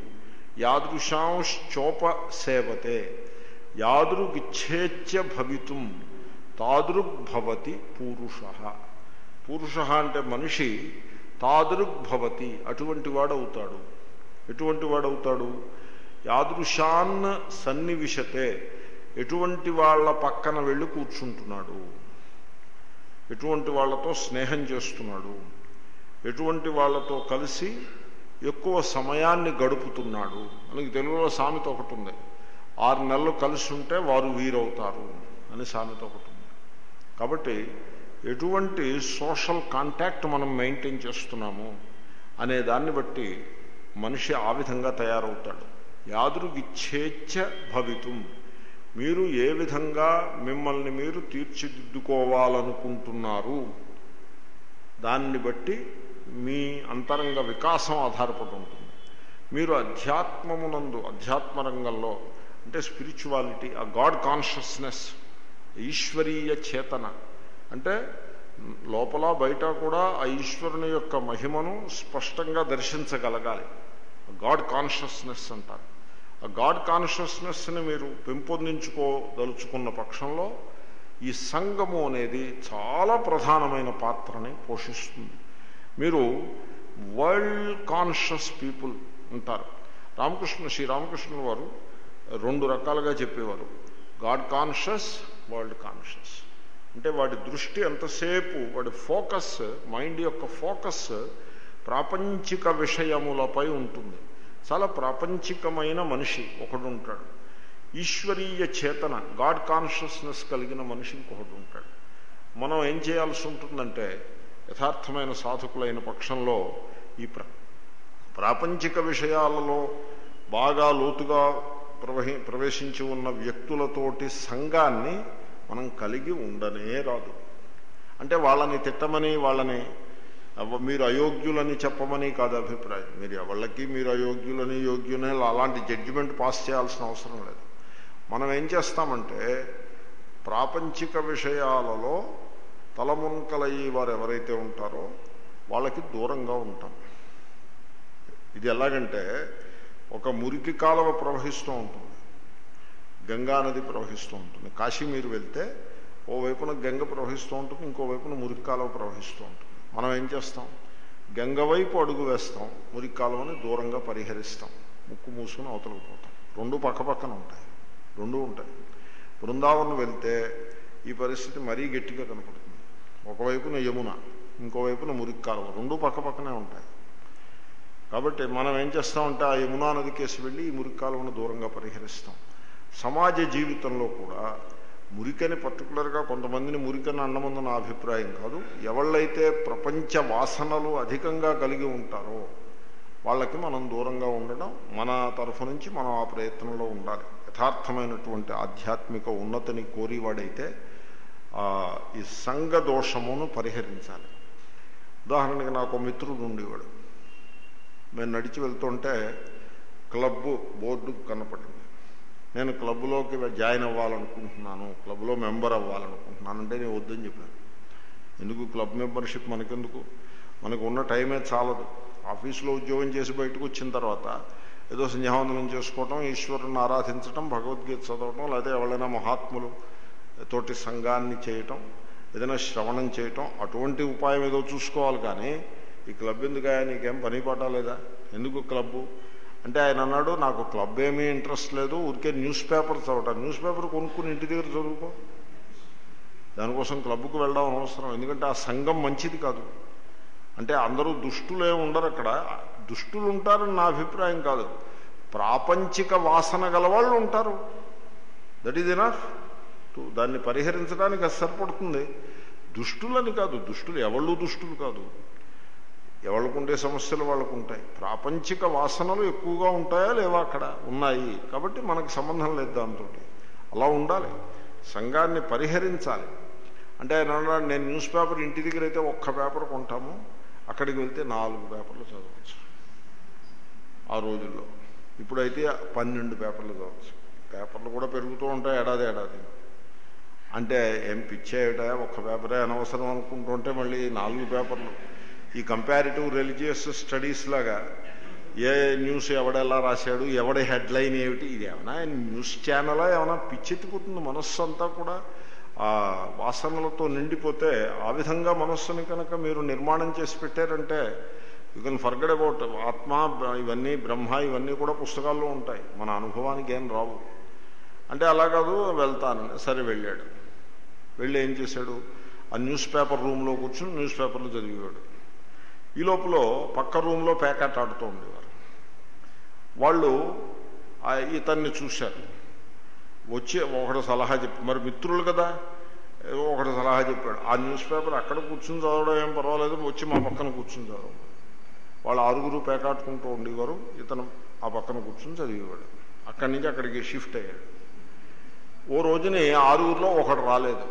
యాదృశాంశ్చోప సేవతే యాదృగిచ్ఛేచ్య భవితుం తాదృగ్భవతి పూరుష పురుష అంటే మనిషి తాదృగ్భవతి అటువంటి వాడవుతాడు ఎటువంటి వాడవుతాడు యాదృశాన్ సన్నివిశతే ఎటువంటి వాళ్ళ పక్కన వెళ్ళి కూర్చుంటున్నాడు ఎటువంటి వాళ్ళతో స్నేహం చేస్తున్నాడు ఎటువంటి వాళ్ళతో కలిసి ఎక్కువ సమయాన్ని గడుపుతున్నాడు మనకి తెలుగులో సామెత ఒకటి ఉంది ఆరు నెలలు కలిసి ఉంటే వారు వీరవుతారు అని సామెత ఒకటి ఉంది కాబట్టి ఎటువంటి సోషల్ కాంటాక్ట్ మనం మెయింటైన్ చేస్తున్నాము అనే దాన్ని బట్టి మనిషి ఆ విధంగా తయారవుతాడు యాదృగిచ్ఛేచ్ఛ భవితుం మీరు ఏ విధంగా మిమ్మల్ని మీరు తీర్చిదిద్దుకోవాలనుకుంటున్నారు దాన్ని బట్టి మీ అంతరంగ వికాసం ఆధారపడి ఉంటుంది మీరు అధ్యాత్మమునందు అధ్యాత్మ రంగంలో అంటే స్పిరిచువాలిటీ ఆ గాడ్ కాన్షియస్నెస్ ఈశ్వరీయ చేతన అంటే లోపల బయట కూడా ఆ ఈశ్వరుని యొక్క మహిమను స్పష్టంగా దర్శించగలగాలి గాడ్ కాన్షియస్నెస్ అంటారు ఆ గాడ్ కాన్షియస్నెస్ని మీరు పెంపొందించుకోదలుచుకున్న పక్షంలో ఈ సంగము అనేది చాలా ప్రధానమైన పాత్రని పోషిస్తుంది మీరు వరల్డ్ కాన్షియస్ పీపుల్ ఉంటారు రామకృష్ణ శ్రీ రామకృష్ణుల వారు రెండు రకాలుగా చెప్పేవారు గాడ్ కాన్షియస్ వరల్డ్ కాన్షియస్ అంటే వాడి దృష్టి ఎంతసేపు వాడి ఫోకస్ మైండ్ యొక్క ఫోకస్ ప్రాపంచిక విషయములపై ఉంటుంది చాలా ప్రాపంచికమైన మనిషి ఒకడు ఉంటాడు ఈశ్వరీయ చేతన గాడ్ కాన్షియస్నెస్ కలిగిన మనిషి ఇంకొకటి ఉంటాడు మనం ఏం చేయాల్సి ఉంటుందంటే యథార్థమైన సాధకులైన పక్షంలో ఈ ప్ర ప్రాపంచిక విషయాలలో బాగా లోతుగా ప్రవహి ప్రవేశించి ఉన్న వ్యక్తులతోటి సంఘాన్ని మనం కలిగి ఉండనే రాదు అంటే వాళ్ళని తిట్టమని వాళ్ళని అవ్వ- మీరు అయోగ్యులని చెప్పమని కాదు అభిప్రాయం మీరు ఎవళ్ళకి మీరు అయోగ్యులని యోగ్యులని అలాంటి జడ్జిమెంట్ పాస్ చేయాల్సిన అవసరం లేదు మనం ఏం చేస్తామంటే ప్రాపంచిక విషయాలలో తలమునకలయ్యి వారు ఎవరైతే ఉంటారో వాళ్ళకి దూరంగా ఉంటాం ఇది ఎలాగంటే ఒక మురికి కాలువ ప్రవహిస్తూ ఉంటుంది గంగా నది ప్రవహిస్తూ ఉంటుంది కాశీ మీరు వెళ్తే ఓ వైపున గంగ ప్రవహిస్తూ ఉంటుంది ఇంకో వైపున మురికి కాలువ ప్రవహిస్తూ ఉంటుంది మనం ఏం చేస్తాం గంగ వైపు అడుగు వేస్తాం మురికి కాలువని దూరంగా పరిహరిస్తాం ముక్కు మూసుకుని అవతలకు పోతాం రెండు పక్క పక్కన ఉంటాయి రెండు ఉంటాయి బృందావనం వెళ్తే ఈ పరిస్థితి మరీ గట్టిగా కనపడుతుంది ఒకవైపున యమున ఇంకోవైపున మురికి కాలువ రెండు పక్క పక్కనే ఉంటాయి కాబట్టి మనం ఏం చేస్తామంటే ఆ యమునా నది కేసు వెళ్ళి ఈ మురికి కాలువను దూరంగా పరిహరిస్తాం సమాజ జీవితంలో కూడా మురికని పర్టికులర్గా కొంతమందిని మురికని అన్నముందు నా అభిప్రాయం కాదు ఎవళ్ళైతే ప్రపంచ వాసనలు అధికంగా కలిగి ఉంటారో వాళ్ళకి మనం దూరంగా ఉండడం మన తరఫు నుంచి మనం ఆ ప్రయత్నంలో ఉండాలి యథార్థమైనటువంటి ఆధ్యాత్మిక ఉన్నతిని కోరివాడైతే ఆ, ఈ సంఘ దోషమును పరిహరించాలి ఉదాహరణకి నాకు ఒక మిత్రుడు ఉండేవాడు మేము నడిచి వెళ్తుంటే క్లబ్ బోర్డు కనపడింది నేను క్లబ్లోకి జాయిన్ అవ్వాలనుకుంటున్నాను క్లబ్లో మెంబర్ అవ్వాలనుకుంటున్నాను అంటే నేను వద్దని చెప్పాను ఎందుకు క్లబ్ మెంబర్షిప్ మనకెందుకు మనకు ఉన్న టైమే చాలదు ఆఫీసులో ఉద్యోగం చేసి బయటకు వచ్చిన తర్వాత ఏదో సంధ్యావందనం చేసుకోవటం ఈశ్వరుని ఆరాధించటం భగవద్గీత చదవటం లేదా ఎవరైనా మహాత్ములు తోటి సంఘాన్ని చేయటం ఏదైనా శ్రవణం చేయటం అటువంటి ఉపాయం ఏదో చూసుకోవాలి కానీ ఈ క్లబ్ ఎందుకయా నీకేం పని పాట లేదా ఎందుకు క్లబ్బు అంటే ఆయన అన్నాడు నాకు క్లబ్ ఏమీ ఇంట్రెస్ట్ లేదు ఊరికే న్యూస్ పేపర్ చదవటం న్యూస్ పేపర్ కొనుక్కుని ఇంటి దగ్గర చదువుకో దానికోసం క్లబ్కు వెళ్ళడం అవసరం ఎందుకంటే ఆ సంఘం మంచిది కాదు అంటే అందరూ దుష్టులే ఉండరు అక్కడ దుష్టులు ఉంటారని నా అభిప్రాయం కాదు ప్రాపంచిక వాసన గలవాళ్ళు ఉంటారు దట్ ఈజ్ ఎనఫ్ దాన్ని పరిహరించడానికి అది సరిపడుతుంది దుష్టులని కాదు దుష్టులు ఎవళ్ళు దుష్టులు కాదు ఎవరికి ఉండే సమస్యలు వాళ్ళకు ఉంటాయి ప్రాపంచిక వాసనలు ఎక్కువగా ఉంటాయా లేవా అక్కడ ఉన్నాయి కాబట్టి మనకు సంబంధం లేదు దాంతో అలా ఉండాలి సంఘాన్ని పరిహరించాలి అంటే ఆయన అన్నాడు నేను న్యూస్ పేపర్ ఇంటి దగ్గర అయితే ఒక్క పేపర్ కొంటాము అక్కడికి వెళ్తే నాలుగు పేపర్లు చదవచ్చు ఆ రోజుల్లో ఇప్పుడైతే పన్నెండు పేపర్లు చదవచ్చు పేపర్లు కూడా పెరుగుతూ ఉంటాయి ఏడాది ఏడాది అంటే ఏం పిచ్చేయట ఒక్క పేపరే అనవసరం అనుకుంటుంటే మళ్ళీ నాలుగు పేపర్లు ఈ కంపారిటివ్ రిలీజియస్ స్టడీస్ లాగా ఏ న్యూస్ ఎవడెలా రాశాడు ఎవడి హెడ్లైన్ ఏమిటి ఇది ఏమైనా న్యూస్ ఛానలా ఏమైనా పిచ్చెత్తిపోతుంది మనస్సు అంతా కూడా ఆ వాసనలతో నిండిపోతే ఆ విధంగా మనస్సుని కనుక మీరు నిర్మాణం చేసి పెట్టారంటే యూ కెన్ ఫర్గడ్ అబౌట్ ఆత్మ ఇవన్నీ బ్రహ్మ ఇవన్నీ కూడా పుస్తకాల్లో ఉంటాయి మన అనుభవానికి ఏం రావు అంటే అలా కాదు వెళ్తానని సరే వెళ్ళాడు వెళ్ళి ఏం చేశాడు ఆ న్యూస్ పేపర్ రూమ్లో కూర్చుని న్యూస్ పేపర్లు చదివేవాడు ఈ లోపల పక్క రూమ్లో ప్యాకెట్ ఆడుతూ ఉండేవారు వాళ్ళు ఆ ఇతన్ని చూశారు వచ్చి ఒకడు సలహా చెప్పి మరి మిత్రులు కదా ఏదో ఒకడు సలహా చెప్పాడు ఆ న్యూస్ పేపర్ అక్కడ కూర్చుని చదవడం ఏం పర్వాలేదు వచ్చి మా పక్కన కూర్చుని చదవడం వాళ్ళు ఆరుగురు పేకాటుకుంటూ ఉండేవారు ఇతను ఆ పక్కన కూర్చుని చదివేవాడు అక్కడి నుంచి అక్కడికి షిఫ్ట్ అయ్యాడు ఓ రోజుని ఆరుగురిలో ఒకడు రాలేదు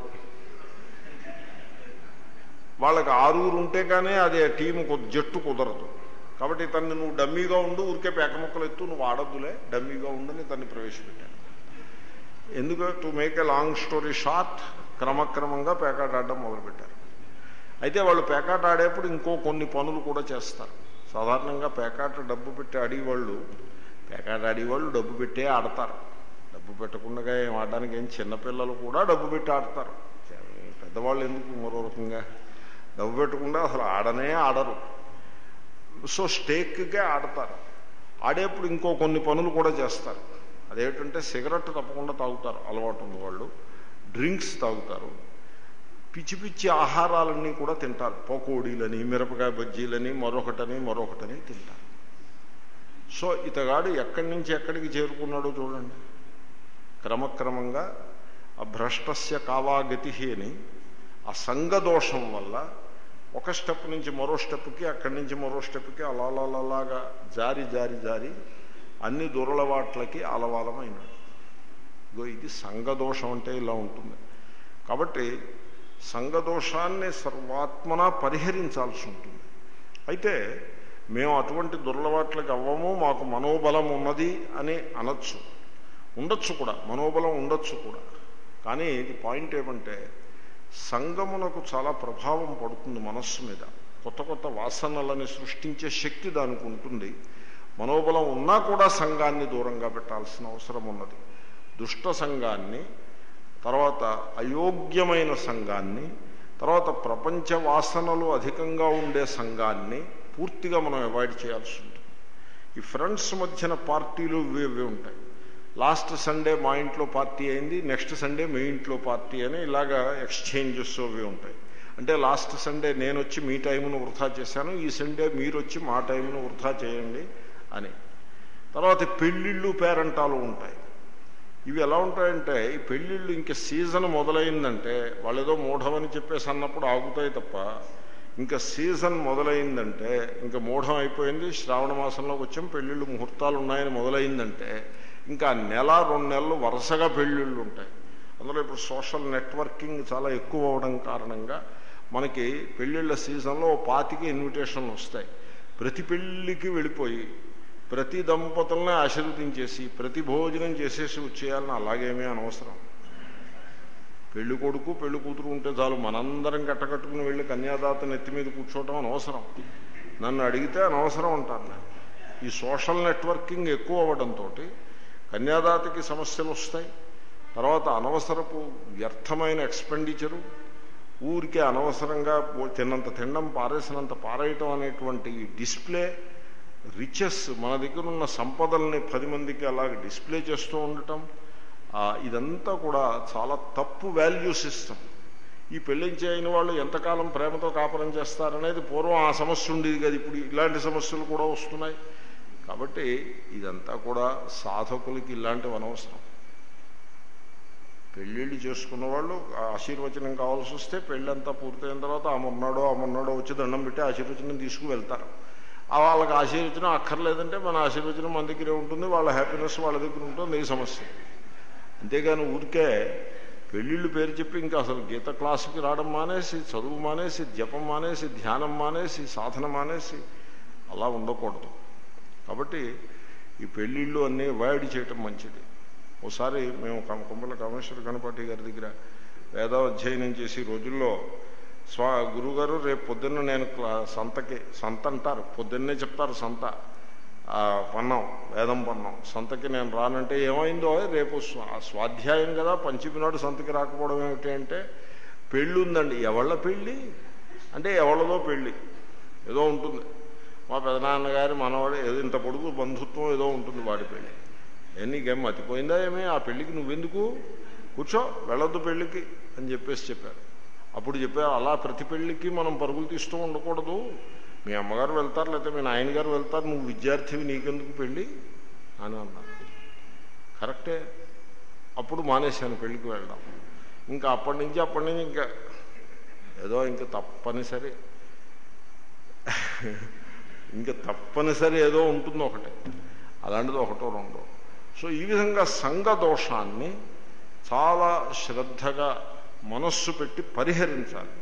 వాళ్ళకి ఆరుగురు ఉంటే కానీ అది టీము కు- జట్టు కుదరదు కాబట్టి ఇతన్ని నువ్వు డమ్మీగా ఉండు ఊరికే పేక మొక్కలు ఎత్తు నువ్వు ఆడద్దులే డమ్మీగా ఉండని ఇతన్ని ప్రవేశపెట్టాను ఎందుకు to make a long story short క్రమక్రమంగా పేకాట ఆడడం మొదలుపెట్టారు అయితే వాళ్ళు పేకాట ఆడేప్పుడు ఇంకో కొన్ని పనులు కూడా చేస్తారు సాధారణంగా పేకాట డబ్బు పెట్టి ఆడేవాళ్ళు పేకాట ఆడేవాళ్ళు డబ్బు పెట్టే ఆడతారు డబ్బు పెట్టకుండా ఏం ఆడడానికి ఏం చిన్నపిల్లలు కూడా డబ్బు పెట్టి ఆడతారు పెద్దవాళ్ళు ఎందుకు మరో రకంగా డబ్బు పెట్టకుండా అసలు ఆడనే ఆడరు సో స్టేక్గా ఆడతారు ఆడేప్పుడు ఇంకో కొన్ని పనులు కూడా చేస్తారు అదేంటంటే సిగరెట్ తప్పకుండా తాగుతారు అలవాటు ఉన్న వాళ్ళు డ్రింక్స్ తాగుతారు పిచ్చి పిచ్చి ఆహారాలన్నీ కూడా తింటారు పకోడీలని మిరపకాయ బజ్జీలని మరొకటని మరొకటని తింటారు సో ఇతగాడు ఎక్కడి నుంచి ఎక్కడికి చేరుకున్నాడో చూడండి క్రమక్రమంగా ఆ భ్రష్టస్య కావాగతి అని ఆ సంఘదోషం వల్ల ఒక స్టెప్ నుంచి మరో స్టెప్కి అక్కడి నుంచి మరో స్టెప్కి అలా అలా అలా అలాగా జారి జారి జారి అన్ని దురలవాట్లకి అలవాలమైనాడు ఇగో ఇది సంఘదోషం అంటే ఇలా ఉంటుంది కాబట్టి సంఘదోషాన్ని సర్వాత్మన పరిహరించాల్సి ఉంటుంది అయితే మేము అటువంటి దుర్లవాట్లకి అవ్వము మాకు మనోబలం ఉన్నది అని అనొచ్చు ఉండొచ్చు కూడా మనోబలం ఉండొచ్చు కూడా కానీ ఇది పాయింట్ ఏమంటే సంగమునకు చాలా ప్రభావం పడుతుంది మనస్సు మీద కొత్త కొత్త వాసనలని సృష్టించే శక్తి దానికి ఉంటుంది మనోబలం ఉన్నా కూడా సంఘాన్ని దూరంగా పెట్టాల్సిన అవసరం ఉన్నది దుష్ట సంఘాన్ని తర్వాత అయోగ్యమైన సంఘాన్ని తర్వాత ప్రపంచ వాసనలు అధికంగా ఉండే సంఘాన్ని పూర్తిగా మనం అవాయిడ్ చేయాల్సి ఉంటుంది ఈ ఫ్రెండ్స్ మధ్యన పార్టీలు ఇవి ఇవి ఉంటాయి లాస్ట్ సండే మా ఇంట్లో పార్టీ అయింది నెక్స్ట్ సండే మీ ఇంట్లో పార్టీ అని ఇలాగా ఎక్స్చేంజెస్ అవి ఉంటాయి అంటే లాస్ట్ సండే నేను వచ్చి మీ టైంను వృధా చేశాను ఈ సండే మీరు వచ్చి మా టైంను వృధా చేయండి అని తర్వాత పెళ్ళిళ్ళు పేరంటాలు ఉంటాయి ఇవి ఎలా ఉంటాయంటే ఈ పెళ్ళిళ్ళు ఇంక సీజన్ మొదలైందంటే వాళ్ళు ఏదో మూఢమని చెప్పేసి అన్నప్పుడు ఆగుతాయి తప్ప ఇంకా సీజన్ మొదలైందంటే ఇంకా మూఢం అయిపోయింది శ్రావణ మాసంలోకి వచ్చాం పెళ్ళిళ్ళు ముహూర్తాలు ఉన్నాయని మొదలైందంటే ఇంకా నెల రెండు నెలలు వరుసగా పెళ్ళిళ్ళు ఉంటాయి అందులో ఇప్పుడు సోషల్ నెట్వర్కింగ్ చాలా ఎక్కువ అవడం కారణంగా మనకి పెళ్ళిళ్ళ సీజన్లో ఓ పాతికి ఇన్విటేషన్లు వస్తాయి ప్రతి పెళ్ళికి వెళ్ళిపోయి ప్రతి దంపతుల్ని ఆశీర్వదించేసి ప్రతి భోజనం చేసేసి వచ్చేయాలని అలాగేమీ అనవసరం పెళ్లి కొడుకు పెళ్లి కూతురు ఉంటే చాలు మనందరం కట్టకట్టుకుని వెళ్ళి కన్యాదాత నెత్తి మీద కూర్చోవటం అనవసరం నన్ను అడిగితే అనవసరం అంటాను నేను ఈ సోషల్ నెట్వర్కింగ్ ఎక్కువ అవ్వడంతో కన్యాదాతకి సమస్యలు వస్తాయి తర్వాత అనవసరపు వ్యర్థమైన ఎక్స్పెండిచరు ఊరికే అనవసరంగా పో- తిన్నంత తినడం పారేసినంత పారేయటం అనేటువంటి ఈ డిస్ప్లే రిచెస్ మన దగ్గర ఉన్న సంపదల్ని పది మందికి అలాగ డిస్ప్లే చేస్తూ ఉండటం ఆ, ఇదంతా కూడా చాలా తప్పు వాల్యూ సిస్టమ్ ఈ పెళ్ళించి అయిన వాళ్ళు ఎంతకాలం ప్రేమతో కాపురం చేస్తారనేది పూర్వం ఆ సమస్య ఉండేది కదా ఇప్పుడు ఇలాంటి సమస్యలు కూడా వస్తున్నాయి కాబట్టి ఇదంతా కూడా సాధకులకి ఇలాంటివి అనవసరం పెళ్ళిళ్ళు చేసుకున్న వాళ్ళు ఆ ఆశీర్వచనం కావాల్సి వస్తే పెళ్ళంతా పూర్తయిన తర్వాత ఆమె ఉన్నాడో ఆమె ఉన్నాడో వచ్చి దండం పెట్టి ఆశీర్వచనం తీసుకువెళ్తారు ఆ వాళ్ళకి ఆశీర్వచనం అక్కర్లేదంటే మన ఆశీర్వచనం మన దగ్గరే ఉంటుంది వాళ్ళ హ్యాపీనెస్ వాళ్ళ దగ్గర ఉంటుంది ఈ సమస్య అంతేగాని ఊరికే పెళ్ళిళ్ళు పేరు చెప్పి ఇంకా అసలు గీత క్లాసుకి రావడం మానేసి చదువు మానేసి జపం మానేసి ధ్యానం మానేసి సాధన మానేసి అలా ఉండకూడదు కాబట్టి ఈ పెళ్ళిళ్ళు అన్నీ అవాయిడ్ చేయటం మంచిది ఒకసారి మేము కమ- కుంపల కామేశ్వర గణపతి గారి దగ్గర వేద అధ్యయనం చేసి రోజుల్లో స్వా గురుగారు రేపు పొద్దున్న నేను క్లా- సంతకి సంత అంటారు పొద్దున్నే చెప్తారు సంత ఆ, పన్నాం వేదం పన్నాం సంతకి నేను రానంటే ఏమైందో రేపు స్వా- స్వాధ్యాయం కదా పంచమి నాడు సంతకి రాకపోవడం ఏమిటి అంటే పెళ్ళి ఉందండి ఎవళ్ళ పెళ్ళి అంటే ఎవళ్ళదో పెళ్ళి ఏదో ఉంటుంది మా పెదనాన్నగారి మనవాడు ఏదో ఇంత పొడుగు బంధుత్వం ఏదో ఉంటుంది వాడి పెళ్ళి ఏ నీకేం మతిపోయిందా ఏమి ఆ పెళ్ళికి నువ్వెందుకు కూర్చో వెళ్ళొద్దు పెళ్ళికి అని చెప్పేసి చెప్పారు అప్పుడు చెప్పారు అలా ప్రతి పెళ్ళికి మనం పరుగులు తీస్తూ ఉండకూడదు మీ అమ్మగారు వెళ్తారు లేకపోతే మీ నాయనగారు వెళ్తారు నువ్వు విద్యార్థివి నీకెందుకు పెళ్ళి అని అన్నారు కరెక్టే అప్పుడు మానేశాను పెళ్ళికి వెళ్ళడం ఇంకా అప్పటి నుంచి అప్పటి నుంచి ఇంకా ఏదో ఇంకా తప్పనిసరి ఇంకా తప్పనిసరి ఏదో ఉంటుంది ఒకటి అలాంటిది ఒకటో రెండో సో ఈ విధంగా సంఘ దోషాన్ని చాలా శ్రద్ధగా మనస్సు పెట్టి పరిహరించాలి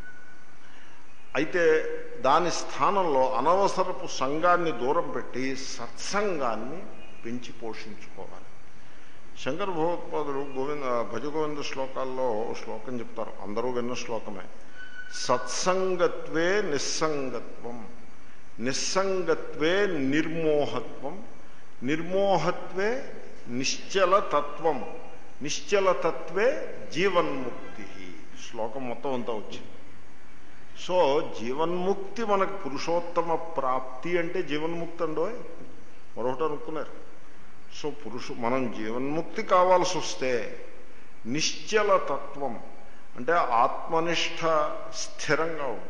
అయితే దాని స్థానంలో అనవసరపు సంఘాన్ని దూరం పెట్టి సత్సంగాన్ని పెంచి పోషించుకోవాలి శంకర భగవత్పాదులు గోవింద భజగోవింద శ్లోకాల్లో ఓ శ్లోకం చెప్తారు అందరూ విన్న శ్లోకమే సత్సంగత్వే నిస్సంగత్వం నిస్సంగత్వే నిర్మోహత్వం నిర్మోహత్వే నిశ్చలతత్వం నిశ్చలతత్వే జీవన్ముక్తి శ్లోకం మొత్తం అంతా వచ్చింది సో జీవన్ముక్తి మనకు పురుషోత్తమ ప్రాప్తి అంటే జీవన్ముక్తి అండో మరొకటి అనుకున్నారు సో పురుషు మనం జీవన్ముక్తి కావాల్సి వస్తే నిశ్చల తత్వం అంటే ఆత్మనిష్ట స్థిరంగా ఉండాలి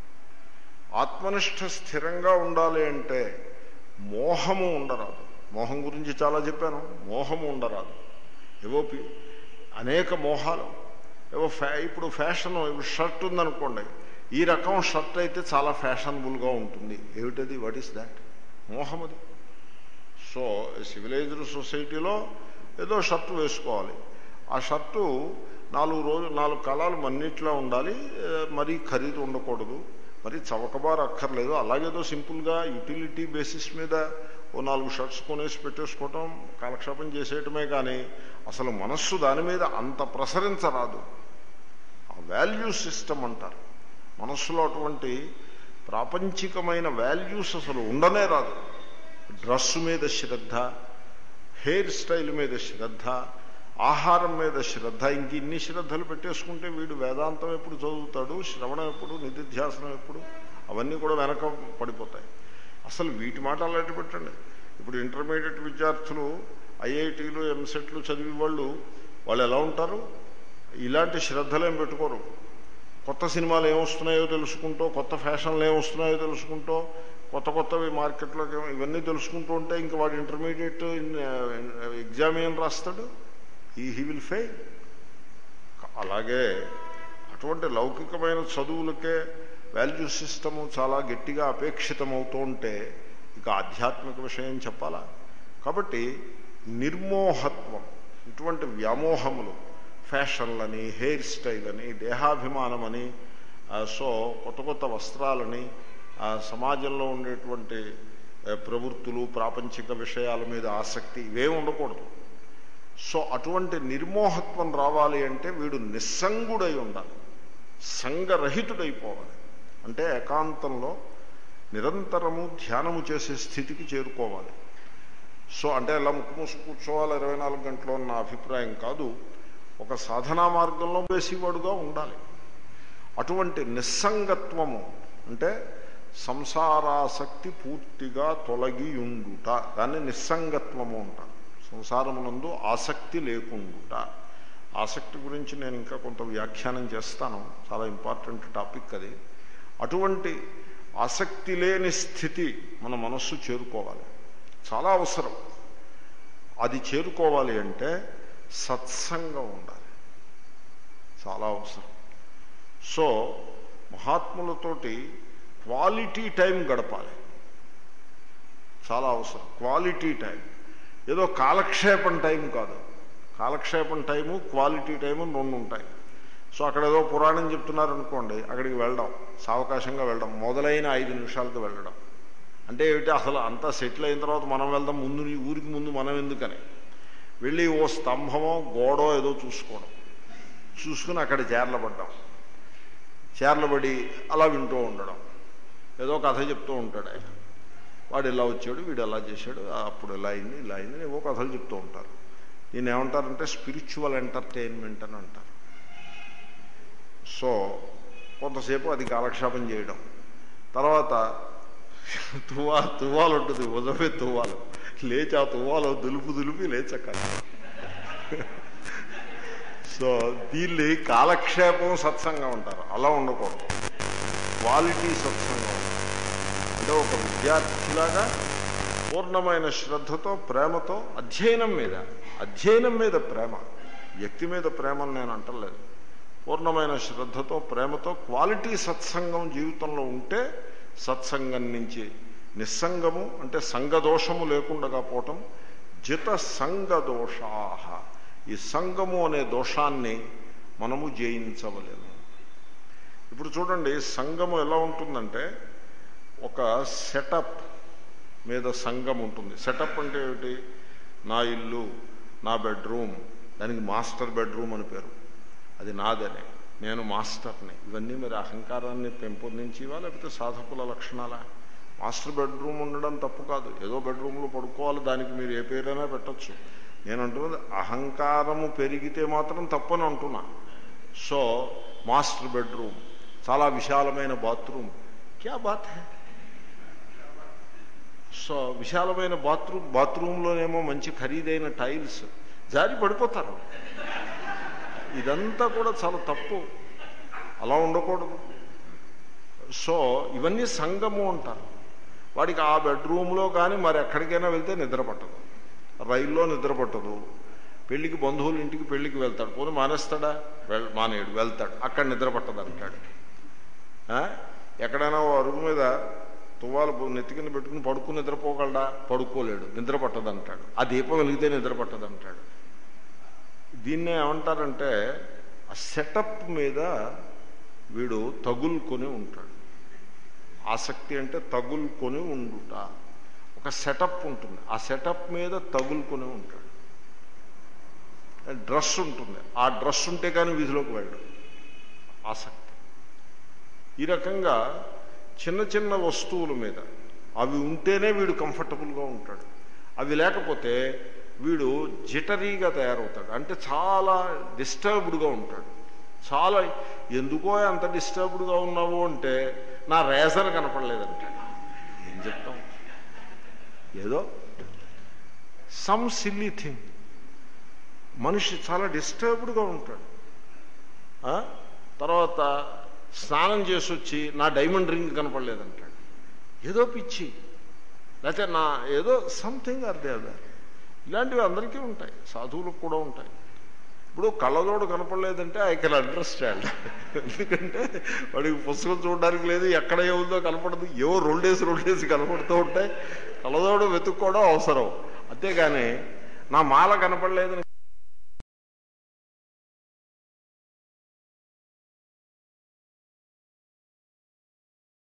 ఆత్మనిష్ట స్థిరంగా ఉండాలి అంటే మోహము ఉండరాదు మోహం గురించి చాలా చెప్పాను మోహము ఉండరాదు ఏవో పి- అనేక మోహాలు ఏవో ఫ్యా ఇప్పుడు ఫ్యాషన్ ఇప్పుడు షర్ట్ ఉందనుకోండి ఈ రకం షర్ట్ అయితే చాలా ఫ్యాషనబుల్గా ఉంటుంది ఏమిటది వాట్ ఈస్ దాట్ మోహం అది సో సివిలైజ్డ్ సొసైటీలో ఏదో షర్టు వేసుకోవాలి ఆ షర్టు నాలుగు రోజులు నాలుగు కాలాలు మన్నిట్లో ఉండాలి ఏ, మరీ ఖరీదు ఉండకూడదు మరి చవకబారు అక్కర్లేదు అలాగేదో సింపుల్గా యూటిలిటీ బేసిస్ మీద ఓ నాలుగు షర్ట్స్ కొనేసి పెట్టేసుకోవటం కాలక్షేపం చేసేయటమే కానీ అసలు మనస్సు దాని మీద అంత ప్రసరించరాదు ఆ వాల్యూ సిస్టమ్ అంటారు మనస్సులో అటువంటి ప్రాపంచికమైన వాల్యూస్ అసలు ఉండనే రాదు డ్రస్సు మీద శ్రద్ధ హెయిర్ స్టైల్ మీద శ్రద్ధ ఆహారం మీద శ్రద్ధ ఇంక ఇన్ని శ్రద్ధలు పెట్టేసుకుంటే వీడు వేదాంతం ఎప్పుడు చదువుతాడు శ్రవణం ఎప్పుడు నిధిధ్యాసనం ఎప్పుడు అవన్నీ కూడా వెనక పడిపోతాయి అసలు వీటి మాట అలాంటి పెట్టండి ఇప్పుడు ఇంటర్మీడియట్ విద్యార్థులు ఐఐటీలు ఎంసెట్లు చదివి వాళ్ళు వాళ్ళు ఎలా ఉంటారు ఇలాంటి శ్రద్ధలు ఏం పెట్టుకోరు కొత్త సినిమాలు ఏమొస్తున్నాయో తెలుసుకుంటూ కొత్త ఫ్యాషన్లు ఏమొస్తున్నాయో తెలుసుకుంటూ కొత్త కొత్తవి మార్కెట్లోకి ఏమో- ఇవన్నీ తెలుసుకుంటూ ఉంటే ఇంకా వాడు ఇంటర్మీడియట్ ఎగ్జామ్ ఏం రాస్తాడు ఈ హీ విల్ ఫెయిల్ అలాగే అటువంటి లౌకికమైన చదువులకే వాల్యూ సిస్టము చాలా గట్టిగా అపేక్షితమవుతూ ఉంటే ఇక ఆధ్యాత్మిక విషయం చెప్పాలా కాబట్టి నిర్మోహత్వం ఇటువంటి వ్యామోహములు ఫ్యాషన్లని హెయిర్ స్టైల్ అని దేహాభిమానమని ఆ, సో కొత్త కొత్త వస్త్రాలని ఆ, సమాజంలో ఉండేటువంటి ఆ, ప్రవృత్తులు ప్రాపంచిక విషయాల మీద ఆసక్తి ఇవేమి ఉండకూడదు సో అటువంటి నిర్మోహత్వం రావాలి అంటే వీడు నిస్సంగుడై ఉండాలి సంగరహితుడైపోవాలి అంటే ఏకాంతంలో నిరంతరము ధ్యానము చేసే స్థితికి చేరుకోవాలి సో అంటే అలా ముక్కు మూసు కూర్చోవాలి ఇరవై నాలుగు గంటలు నా అభిప్రాయం కాదు ఒక సాధనా మార్గంలో వేసేవాడుగా ఉండాలి అటువంటి నిస్సంగత్వము అంటే సంసారాసక్తి పూర్తిగా తొలగి ఉండుట దాన్ని నిస్సంగత్వము అంటారు సంసారమునందు ఆసక్తి లేకుండుట ఆసక్తి గురించి నేను ఇంకా కొంత వ్యాఖ్యానం చేస్తాను చాలా ఇంపార్టెంట్ టాపిక్ అది అటువంటి ఆసక్తి లేని స్థితి మన మనస్సు చేరుకోవాలి చాలా అవసరం అది చేరుకోవాలి అంటే సత్సంగం ఉండాలి చాలా అవసరం సో మహాత్ములతోటి క్వాలిటీ టైం గడపాలి చాలా అవసరం క్వాలిటీ టైం ఏదో కాలక్షేపం టైం కాదు కాలక్షేపం టైము క్వాలిటీ టైము రెండు ఉంటాయి సో అక్కడ ఏదో పురాణం చెప్తున్నారు అనుకోండి అక్కడికి వెళ్ళడం సావకాశంగా వెళ్ళడం మొదలైన ఐదు నిమిషాలకు వెళ్ళడం అంటే ఏమిటి అసలు అంతా సెటిల్ అయిన తర్వాత మనం వెళ్దాం ముందు ఈ ఊరికి ముందు మనం ఎందుకని వెళ్ళి ఓ స్తంభమో గోడో ఏదో చూసుకోవడం చూసుకుని అక్కడ చేర్లబడ్డాం చేర్లబడి అలా వింటూ ఉండడం ఏదో కథ చెప్తూ ఉంటాడు ఆయన వాడు ఇలా వచ్చాడు వీడు ఎలా చేశాడు అప్పుడు ఇలా అయింది ఇలా అయింది ఏవో కథలు చెప్తూ ఉంటారు దీన్ని ఏమంటారంటే స్పిరిచువల్ ఎంటర్టైన్మెంట్ అని అంటారు సో కొంతసేపు అది కాలక్షేపం చేయడం తర్వాత తువా తువ్వాలు ఉంటుంది ఉదవే తువ్వాలు లేచి ఆ తువ్వాలు దులుపు దులిపి లేచక్క సో దీన్ని కాలక్షేపం సత్సంగం ఉంటారు అలా ఉండకూడదు క్వాలిటీ సత్సంగం అంటే ఒక విద్యార్థిలాగా పూర్ణమైన శ్రద్ధతో ప్రేమతో అధ్యయనం మీద అధ్యయనం మీద ప్రేమ వ్యక్తి మీద ప్రేమను నేను అంటలేదు పూర్ణమైన శ్రద్ధతో ప్రేమతో క్వాలిటీ సత్సంగం జీవితంలో ఉంటే సత్సంగం నుంచి నిస్సంగము అంటే సంగదోషము లేకుండా పోవటం జిత సంగదోషాహ ఈ సంగము అనే దోషాన్ని మనము జయించవలేము ఇప్పుడు చూడండి సంగము ఎలా ఉంటుందంటే ఒక సెటప్ మీద సంఘం ఉంటుంది సెటప్ అంటే ఏమిటి నా ఇల్లు నా బెడ్రూమ్ దానికి మాస్టర్ బెడ్రూమ్ అని పేరు అది నాదనే నేను మాస్టర్ని ఇవన్నీ మరి అహంకారాన్ని పెంపొందించివా లేకపోతే సాధకుల లక్షణాలా మాస్టర్ బెడ్రూమ్ ఉండడం తప్పు కాదు ఏదో బెడ్రూమ్లో పడుకోవాలి దానికి మీరు ఏ పేరైనా పెట్టచ్చు నేను అంటున్నది అహంకారము పెరిగితే మాత్రం తప్పని అంటున్నా సో మాస్టర్ బెడ్రూమ్ చాలా విశాలమైన బాత్రూమ్ క్యా బాత్ హై సో విశాలమైన బాత్రూమ్ బాత్రూంలోనేమో మంచి ఖరీదైన టైల్స్ జారి పడిపోతారు ఇదంతా కూడా చాలా తప్పు అలా ఉండకూడదు సో ఇవన్నీ సంగము అంటారు వాడికి ఆ బెడ్రూమ్లో కానీ మరి ఎక్కడికైనా వెళ్తే నిద్ర పట్టదు రైల్లో నిద్ర పట్టదు పెళ్లికి బంధువుల ఇంటికి పెళ్లికి వెళ్తాడు పోనీ మానేస్తాడా వెళ్ మానేయడు వెళ్తాడు అక్కడ నిద్ర పట్టదు అంటాడు ఆ? ఎక్కడైనా ఓ అరుగు మీద తువ్వాలు నెత్తి కింద పెట్టుకుని పడుకుని నిద్రపోగలడా పడుకోలేడు నిద్ర పట్టదు అంటాడు ఆ దీపం వెలిగితే నిద్ర పట్టదు అంటాడు దీన్నే ఏమంటారంటే ఆ సెటప్ మీద వీడు తగులుకొని ఉంటాడు ఆసక్తి అంటే తగులుకొని ఉండుట ఒక సెటప్ ఉంటుంది ఆ సెటప్ మీద తగులుకొని ఉంటాడు డ్రెస్ ఉంటుంది ఆ డ్రెస్ ఉంటే కానీ వీధిలోకి వెళ్ళడు ఆసక్తి ఈ రకంగా చిన్న చిన్న వస్తువుల మీద అవి ఉంటేనే వీడు కంఫర్టబుల్గా ఉంటాడు అవి లేకపోతే వీడు జిటరీగా తయారవుతాడు అంటే చాలా డిస్టర్బ్డ్గా ఉంటాడు చాలా ఎందుకో అంత డిస్టర్బ్డ్గా ఉన్నావు అంటే నా రేజర్ కనపడలేదంటాడు ఏం చెప్తాం ఏదో సమ్ సిల్లీ థింగ్ మనిషి చాలా డిస్టర్బ్డ్గా ఉంటాడు ఆ? తర్వాత స్నానం చేసి వచ్చి నా డైమండ్ రింగ్ కనపడలేదంటాడు ఏదో పిచ్చి లేకపోతే నా ఏదో సంథింగ్ ఆర్ దే అదర్ ఇలాంటివి అందరికీ ఉంటాయి సాధువులకు కూడా ఉంటాయి ఇప్పుడు కళ్ళజోడు కనపడలేదంటే ఐ కెన్ అండర్స్టాండ్ ఎందుకంటే వాడికి పుస్తకం చూడడానికి లేదు ఎక్కడ ఏముందో కనపడదు ఏవో రెండేసి రెండేసి కనపడుతూ ఉంటాయి కళ్ళజోడు వెతుక్కోవడం అవసరం అంతేగాని నా మాల కనపడలేదని